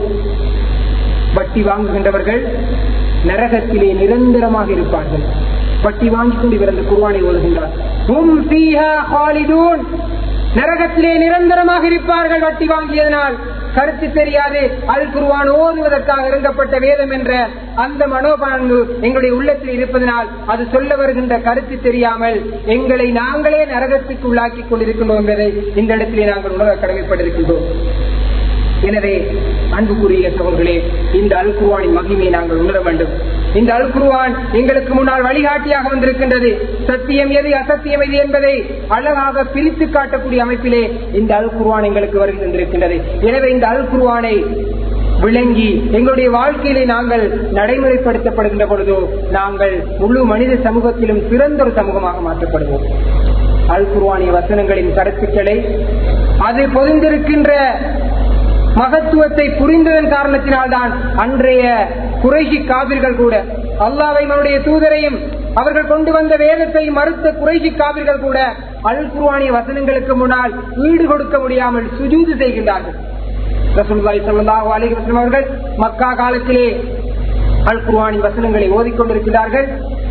வட்டி வாங்குகின்றவர்கள் நரகத்திலே நிரந்தரமாக இருப்பார்கள் வட்டி வாங்கிக் கொண்டு இவர் அந்த குருவானை ஓதுகின்றார் ஹும் ஃபீஹா ஹாலிதூன் நரகத்திலே நிரந்தரமாக இருப்பார்கள் வட்டி வாங்கியதனால் கருத்து தெரியாது அல் குருவான் ஓதுவதற்காக இறங்கப்பட்ட வேதம் என்ற அந்த மனோபான்பு எங்களுடைய உள்ளத்தில் இருப்பதனால் அது சொல்ல வருகின்ற கருத்து தெரியாமல் எங்களை நாங்களே நரகத்துக்கு உள்ளாக்கி கொண்டிருக்கின்றோம் என்பதை இந்த இடத்திலே நாங்கள் உணர கடமைப்பட்டிருக்கின்றோம் எனவே அன்புக்குரிய சகோதரர்களே இந்த அல் குருவானின் மகிமையை நாங்கள் உணர வேண்டும் இந்த அல் குருவான் எங்களுக்கு முன்னால் வழிகாட்டியாக வந்திருக்கின்றது சத்தியம் எது அசத்தியம் எது என்பதை அழகாக பிரித்து காட்டக்கூடிய அமைப்பிலே இந்த அல் குருவான் எங்களுக்கு வருகை தந்திருக்கின்றது எனவே இந்த அல் குருவானை விளங்கி எங்களுடைய வாழ்க்கையிலே நாங்கள் நடைமுறைப்படுத்தப்படுகின்ற பொழுதோ நாங்கள் முழு மனித சமூகத்திலும் சிறந்த ஒரு சமூகமாக மாற்றப்படுவோம் அல் குருவானிய வசனங்களின் கருத்துக்களை அது பொதிந்திருக்கின்ற மகத்துவத்தை புரிந்ததன் காரணத்தினால்தான் அன்றைய குறைசி காவிர்கள் கூட அல்லாவை அவருடைய தூதரையும் அவர்கள் கொண்டு வந்த வேதத்தை மறுத்த குறைசி காவிர்கள் கூட அல் குருவானிய வசனங்களுக்கு முன்னால் ஈடு கொடுக்க முடியாமல் சுஜூது செய்கின்றார்கள் ரசூலுல்லாஹி ஸல்லல்லாஹு அலைஹி வஸல்லம் அவர்கள் மக்கா காலத்திலே அல் குர்ஆனி வசனங்களை ஓதிக்கொண்டிருக்கிறார்கள்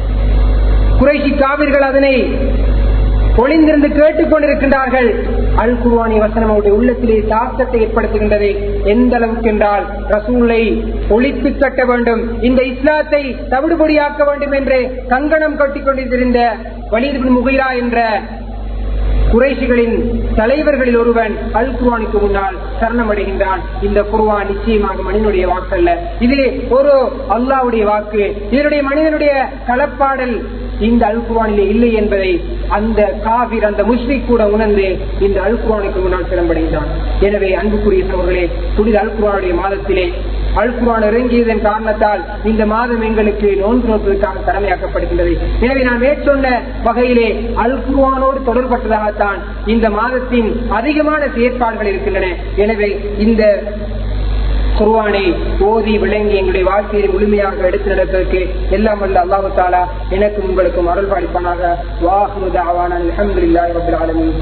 குறைசி காவிர்கள் அதனை ஒளிந்திருந்து கேட்டுக் கொண்டிருக்கின்றார்கள் அல் குர்வானி வசனம் அவருடைய உள்ளத்திலே தாக்கத்தை ஏற்படுத்துகின்றது எந்த அளவுக்கு என்றால் ரசூலை ஒழித்து கட்ட வேண்டும் இந்த இஸ்லாத்தை தவிடுபடியாக்க வேண்டும் என்று கங்கணம் கட்டிக் கொண்டிருந்த வலிது முகிரா என்ற குறைசிகளின் தலைவர்களில் ஒருவன் அல் குர்வானுக்கு முன்னால் சரணமடைகின்றான் இந்த குர்வான் நிச்சயமாக மனிதனுடைய வாக்கல்ல இது ஒரு அல்லாவுடைய வாக்கு இதனுடைய மனிதனுடைய களப்பாடல் இந்த அல் குர்வானிலே இல்லை என்பதை அந்த காவிர் அந்த முஸ்லிக் கூட உணர்ந்து இந்த அல் குர்வானுக்கு முன்னால் சிறம்படைந்தான் எனவே அன்புக்குரிய சவர்களே புனித அல் குர்வானுடைய மாதத்திலே அல் குர்ஆன் இறங்கியதன் காரணத்தால் இந்த மாதம் எங்களுக்கு நோன்பு நோக்குவதற்காக கடமையாக்கப்படுகின்றது எனவே நான் மேற்சொன்ன வகையிலே அல் குர்ஆனோடு தொடர்பட்டதாகத்தான் இந்த மாதத்தின் அதிகமான செயற்பாடுகள் இருக்கின்றன எனவே இந்த குர்வானை ஓதி விளங்கி எங்களுடைய வாழ்க்கையை முழுமையாக எடுத்து நடப்பதற்கு எல்லாம் வல்ல அல்லாஹு தாலா எனக்கும் உங்களுக்கும் அருள் பாலிப்பானாக வாஹு தாவான அல்ஹம்துலில்லாஹி ரப்பில் ஆலமீன்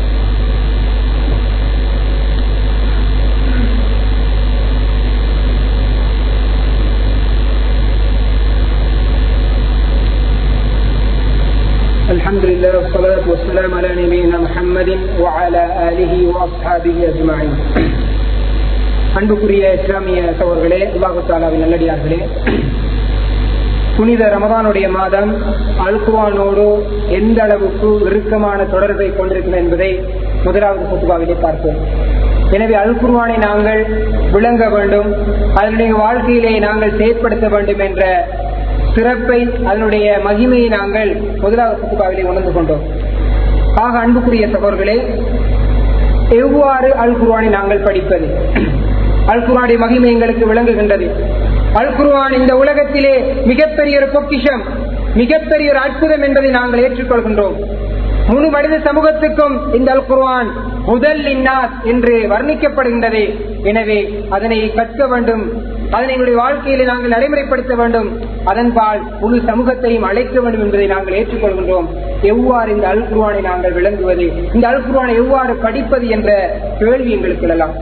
الحمد لله والصلاة والسلام على نبينا محمد وعلى آله وأصحابه أجمعين அன்புக்குரிய இஸ்லாமிய சோர்களே அல்லாஹாலாவின் நல்லடியார்களே புனித ரமதானுடைய மாதம் அல்குவானோடு எந்த அளவுக்கு இறுக்கமான தொடர்பை கொண்டிருக்கிறது என்பதை முதலாவது குத்துபாவிலே பார்ப்போம் எனவே அல் குர்வானை நாங்கள் விளங்க வேண்டும் அதனுடைய வாழ்க்கையிலே நாங்கள் செயற்படுத்த வேண்டும் என்ற சிறப்பை அதனுடைய மகிமையை நாங்கள் முதலாவது குத்துபாவிலே உணர்ந்து கொண்டோம் ஆக அன்புக்குரிய சகோதர்களே எவ்வாறு அல் குர்வானை நாங்கள் படிப்பது அல் குர்வானுடைய மகிமை எங்களுக்கு விளங்குகின்றது அல் குர்வான் இந்த உலகத்திலே மிகப்பெரிய ஒரு பொக்கிஷம் மிகப்பெரிய ஒரு அற்புதம் என்பதை நாங்கள் ஏற்றுக்கொள்கின்றோம் முழு மனித சமூகத்துக்கும் இந்த அல் குர்வான் முதல் இன்னாஸ் என்று வர்ணிக்கப்படுகின்றது எனவே அதனை கற்க வேண்டும் அதனை எங்களுடைய வாழ்க்கையிலே நாங்கள் நடைமுறைப்படுத்த வேண்டும் அதன்பால் முழு சமூகத்தையும் அழைக்க வேண்டும் என்பதை நாங்கள் ஏற்றுக்கொள்கின்றோம் எவ்வாறு இந்த அல் குர்வானை நாங்கள் விளங்குவது இந்த அல் குர்வானை எவ்வாறு படிப்பது என்ற கேள்வி எங்களுக்கு எழலாம்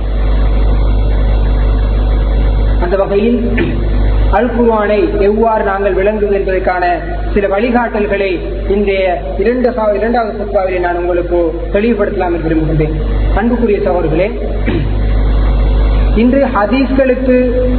அந்த வகையில் அல் குர்வானை எவ்வாறு நாங்கள் விளங்குவது என்பதற்கான சில வழிகாட்டல்களை இன்றைய இரண்டு இரண்டாவது சுற்றாவிலே நான் உங்களுக்கு தெளிவுபடுத்தலாம் என்று விரும்புகின்றேன் அன்புக்குரிய சகோதர்களே இன்று ஹதீஸ்களுக்கு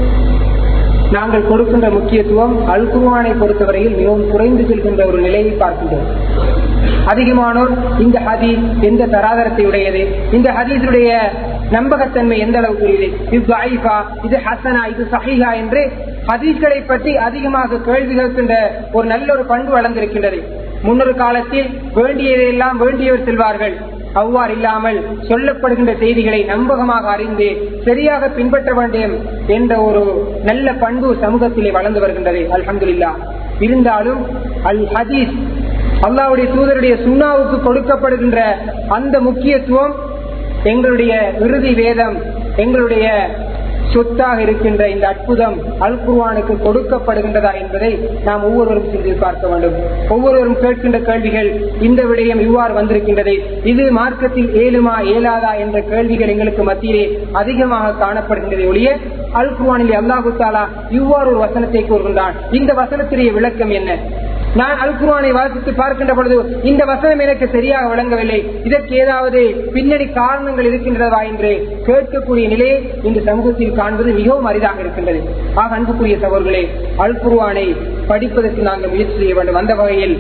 நாங்கள் கொடுக்கின்ற முக்கியத்துவம் அல் குர்வானை பொறுத்தவரையில் மிகவும் குறைந்து செல்கின்ற ஒரு நிலையை பார்க்கின்றோம் அதிகமானோர் இந்த ஹதீஸ் எந்த தராதரத்தை உடையது இந்த ஹதீஸுடைய நம்பகத்தன்மை எந்த அளவுக்குரியது இது ஐஃபா இது ஹசனா இது சஹிஹா என்று ஹதீஸ்களை பற்றி அதிகமாக கேள்வி கேட்கின்ற ஒரு நல்ல ஒரு பண்பு வளர்ந்திருக்கின்றது முன்னொரு காலத்தில் வேண்டியதையெல்லாம் வேண்டியவர் செல்வார்கள் அவ்வாறு இல்லாமல் சொல்லப்படுகின்ற செய்திகளை நம்பகமாக அறிந்து சரியாக பின்பற்ற வேண்டும் என்ற ஒரு நல்ல பண்பு சமூகத்திலே வளர்ந்து வருகின்றது அல்ஹம்துல்லா இருந்தாலும் அல் ஹதீஸ் அல்லாவுடைய தூதருடைய சுண்ணாவுக்கு கொடுக்கப்படுகின்ற அந்த முக்கியத்துவம் எங்களுடைய இறுதி வேதம் எங்களுடைய சொத்தாக இருக்கின்ற இந்த அற்புதம் அல் குர்வானுக்கு கொடுக்கப்படுகின்றதா என்பதை நாம் ஒவ்வொருவரும் சிந்தித்து பார்க்க வேண்டும் ஒவ்வொருவரும் கேட்கின்ற கேள்விகள் இந்த விடயம் இவ்வாறு வந்திருக்கின்றது இது மார்க்கத்தில் ஏழுமா ஏலாதா என்ற கேள்விகள் எங்களுக்கு மத்தியிலே அதிகமாக காணப்படுகின்றதை ஒழிய அல் குர்வானிலே அல்லாஹு தாலா இவ்வாறு ஒரு வசனத்தை கூறுகின்றான் இந்த வசனத்திலேயே விளக்கம் என்ன நான் அல் குர்ஆனை வாசித்து பார்க்கின்ற பொழுது இந்த வசனம் எனக்கு சரியாக விளங்கவில்லை இதற்கு ஏதாவது பின்னணி காரணங்கள் இருக்கின்றதா என்று கேட்கக்கூடிய நிலையை இந்த சமூகத்தில் காண்பது மிகவும் அரிதாக இருக்கின்றது ஆக அன்புக்குரிய சகோதர்களே அல் குர்ஆனை படிப்பதற்கு நாங்கள் முயற்சி செய்ய வேண்டும் அந்த வகையில்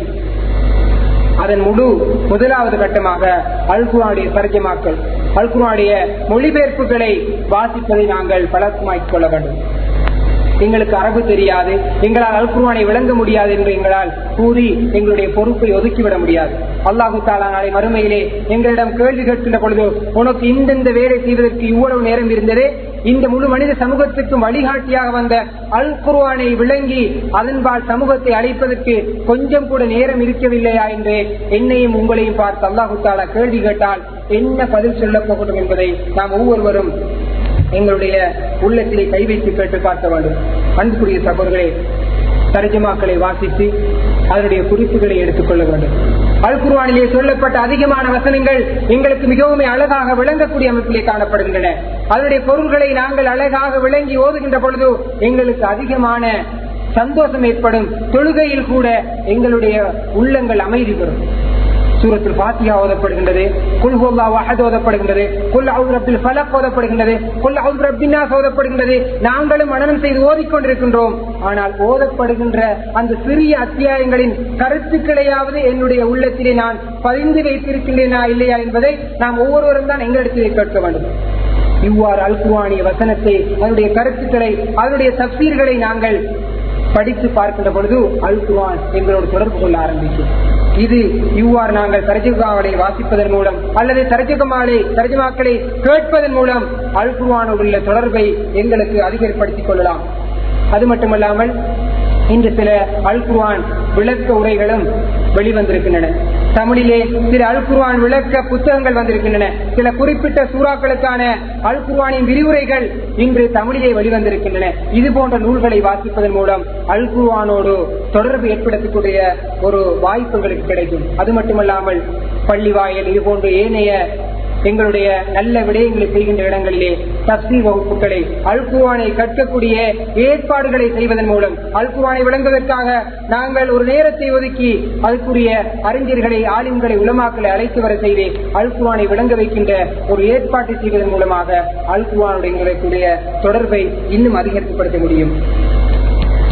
அதன் முழு முதலாவது கட்டமாக அல் குர்ஆனுடைய தர்ஜமாக்கள் அல் குர்ஆனுடைய மொழிபெயர்ப்புகளை வாசிப்பதை நாங்கள் பழக்கமாக்கிக் கொள்ள வேண்டும் எங்களுக்கு அரபு தெரியாது எங்களால் அல்குர்வானை விளங்க முடியாது என்று எங்களால் கூறி எங்களுடைய பொறுப்பை ஒதுக்கிவிட முடியாது அல்லாஹு தாலா நாளை மறுமையிலே எங்களிடம் கேள்வி கேட்கின்ற பொழுது உனக்கு இந்தந்த வேலை செய்வதற்கு இவ்வளவு நேரம் இருந்ததே இந்த முழு மனித சமூகத்துக்கும் வழிகாட்டியாக வந்த அல் குர்வானை விளங்கி அதன்பால் சமூகத்தை அழைப்பதற்கு கொஞ்சம் கூட நேரம் இருக்கவில்லையா என்று என்னையும் உங்களையும் பார்த்து அல்லாஹு தாலா கேள்வி கேட்டால் என்ன பதில் சொல்லப் போகட்டும் என்பதை நாம் ஒவ்வொருவரும் எங்களுடைய உள்ளத்திலே கை வைத்து கேட்டு பார்க்க வேண்டும் அன்புக்குரிய சகோதரர்களே தர்ஜமாக்களை வாசித்து அதனுடைய குறிப்புகளை எடுத்துக்கொள்ள வேண்டும் அல் குர்வானிலே சொல்லப்பட்ட அதிகமான வசனங்கள் எங்களுக்கு மிகவும் அழகாக விளங்கக்கூடிய அமைப்பிலே காணப்படுகின்றன அதனுடைய பொருள்களை நாங்கள் அழகாக விளங்கி ஓதுகின்ற பொழுது எங்களுக்கு அதிகமான சந்தோஷம் ஏற்படும் தொழுகையில் கூட எங்களுடைய உள்ளங்கள் அமைதி பெறும் சூரத்தில் பாத்தியா ஓதப்படுகின்றது குல் ஹுவா வஹத் ஓதப்படுகின்றது குல் அவுத் ரப்பில் ஃபலக் ஓதப்படுகின்றது குல் அவுத் ரப்பின்னாஸ் ஓதப்படுகின்றது நாங்களும் மனனம் செய்து ஓதிக்கொண்டிருக்கின்றோம் ஆனால் ஓதப்படுகின்ற அந்த சிறிய அத்தியாயங்களின் கருத்துக்களையாவது என்னுடைய உள்ளத்திலே நான் பதிந்து வைத்திருக்கின்றேனா இல்லையா என்பதை நாம் ஒவ்வொருவரும் தான் எங்களிடத்திலே கேட்க வேண்டும் இவ்வாறு அல்குவானிய வசனத்தை அதனுடைய கருத்துக்களை அதனுடைய தப்சீர்களை நாங்கள் படித்து பார்க்கின்ற பொழுது அல் குர்ஆன் எங்களோடு தொடர்பு கொள்ள ஆரம்பிக்கும் இது இவ்வாறு நாங்கள் தர்ஜமாவலை வாசிப்பதன் மூலம் அல்லது தர்ஜமாலை தர்ஜமாக்களை கேட்பதன் மூலம் அல் குர்ஆனோடு உள்ள தொடர்பை எங்களுக்கு அதிகப்படுத்திக் கொள்ளலாம் அது மட்டுமல்லாமல் இன்று சில அல் குர்ஆன் விளக்க உரைகளும் வெளிவந்திருக்கின்றன தமிழிலே சில அல் குர்ஆன் விளக்க புத்தகங்கள் வந்திருக்கின்றன சில குறிப்பிட்ட சூறாக்களுக்கான அல் குர்ஆனின் விரிவுரைகள் இன்று தமிழிலே வெளிவந்திருக்கின்றன இது போன்ற நூல்களை வாசிப்பதன் மூலம் அல் குர்ஆனோடு தொடர்பு ஏற்படுத்தக்கூடிய ஒரு வாய்ப்பு எங்களுக்கு கிடைக்கும் அது மட்டுமல்லாமல் பள்ளி வாயல் இது போன்ற ஏனைய எங்களுடைய நல்ல விடயங்களை செய்கின்ற இடங்களிலே தப்சீர் வகுப்புகளை அல்குவானை கற்கக்கூடிய ஏற்பாடுகளை செய்வதன் மூலம் அல்குவானை விளங்குவதற்காக நாங்கள் ஒரு நேரத்தை ஒதுக்கி அதுக்குரிய அறிஞர்களை ஆலிம்களை உலமாக்களை அழைத்து வர செய்து அல்குவானை விளங்க வைக்கின்ற ஒரு ஏற்பாட்டை செய்வதன் மூலமாக அல்குவானுடைய எங்களுடைய தொடர்பை இன்னும் அதிகரிப்படுத்த முடியும்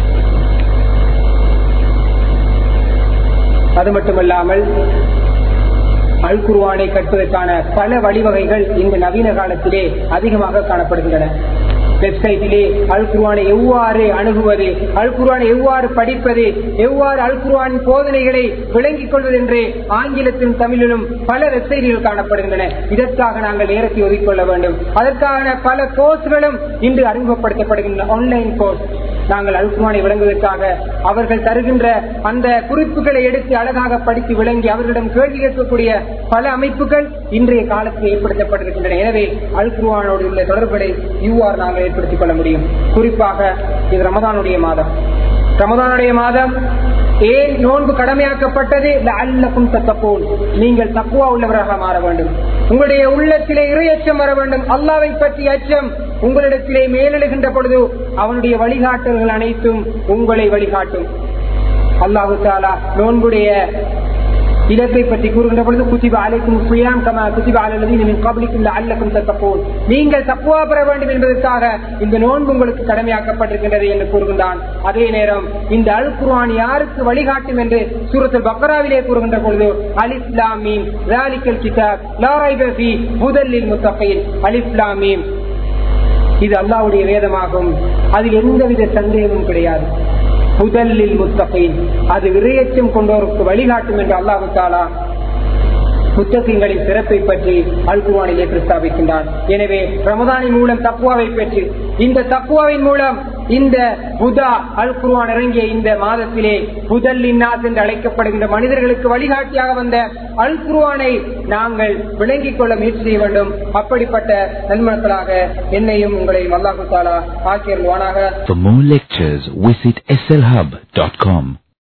அது மட்டுமல்லாமல் அல் குருவானை கற்பதற்கான பல வழிவகைகள் இந்த நவீன காலத்திலே அதிகமாக காணப்படுகின்றன வெப்சைட்டிலே அல் குர்ஆனை எவ்வாறு அணுகுவது அல் குர்ஆனை எவ்வாறு படிப்பது எவ்வாறு அல் குர்ஆன் போதனைகளை விளங்கிக் கொள்வது என்று ஆங்கிலத்திலும் தமிழிலும் பல வெப்சைட்டுகள் காணப்படுகின்றன இதற்காக நாங்கள் நேரத்தை ஒதுக்கிக்கொள்ள வேண்டும் அதற்கான பல கோர்ஸ்களும் இன்று அறிமுகப்படுத்தப்படுகின்றன ஆன்லைன் கோர்ஸ் நாங்கள் அல் குர்ஆனை விளங்குவதற்காக அவர்கள் தருகின்ற அந்த குறிப்புகளை எடுத்து அழகாக படித்து விளங்கி அவர்களிடம் கேள்வி கேட்கக்கூடிய பல அமைப்புகள் இன்றைய காலத்தில் ஏற்படுத்தப்பட்டிருக்கின்றன எனவே அல் குர்ஆனோடு உள்ள தொடர்புகளை இவ்வாறு நாங்கள் ஏற்படுத்திக் கொள்ள முடியும் குறிப்பாக இது ரமதானுடைய மாதம் ரமதானுடைய மாதம் ஏன் நோன்பு கடமையாக்கப்பட்டது அல்லக்கும் தத்தப்போல் நீங்கள் தப்புவா உள்ளவராக மாற வேண்டும் உங்களுடைய உள்ளத்திலே இறையச்சம் வர வேண்டும் அல்லாவை பற்றி அச்சம் உங்களிடத்திலே மேலெழுகின்ற பொழுது அவனுடைய வழிகாட்டல்கள் அனைத்தும் உங்களை வழிகாட்டும் அல்லாஹு தாலா நோன்புடைய இலக்கை பற்றி கூறுகின்ற பொழுது குதிப அலைக்கும் சுயாம் கமா குதிப அலல்லதீன கபலிக்கும் அல்லக்கும் தத்தப்போல் நீங்கள் தப்புவா பெற வேண்டும் என்பதற்காக இந்த நோன்பு உங்களுக்கு கடமையாக்கப்பட்டிருக்கின்றது என்று கூறுகின்றான் அதே நேரம் இந்த அல் குர்ஆன் யாருக்கு வழிகாட்டும் என்று சூரத்தில் பக்ராவிலே கூறுகின்ற பொழுது அலிஸ்லாமீம் ராலிக்கல் கிதாப் லாரைபி முதலில் முத்தகையில் அலிஸ்லாமீம் இது அல்லாவுடைய வேதமாகும் அதில் எந்தவித சந்தேகமும் கிடையாது முதலில் முத்தகையின் அது விரையச்சம் கொண்டோருக்கு வழிகாட்டும் என்று அல்லாஹு தாலா புத்தகங்களின் சிறப்பை பற்றி அல்குவானிலே பிரஸ்தாபிக்கின்றான் எனவே ரமதானின் மூலம் தப்புவாவை பெற்று இந்த தப்புவாவின் மூலம் இந்த புதா அல் குருவான் இறங்கிய இந்த மாதத்திலே புதல் இன்னாஸ் என்று அழைக்கப்படுகின்ற மனிதர்களுக்கு வழிகாட்டியாக வந்த அல் குருவானை நாங்கள் விளங்கிக் கொள்ள முயற்சி செய்ய வேண்டும் அப்படிப்பட்ட நன்மக்களாக என்னையும் உங்களையும் அல்லாஹு தாலா ஆக்கியருவானாக For more lectures, visit slhub.com.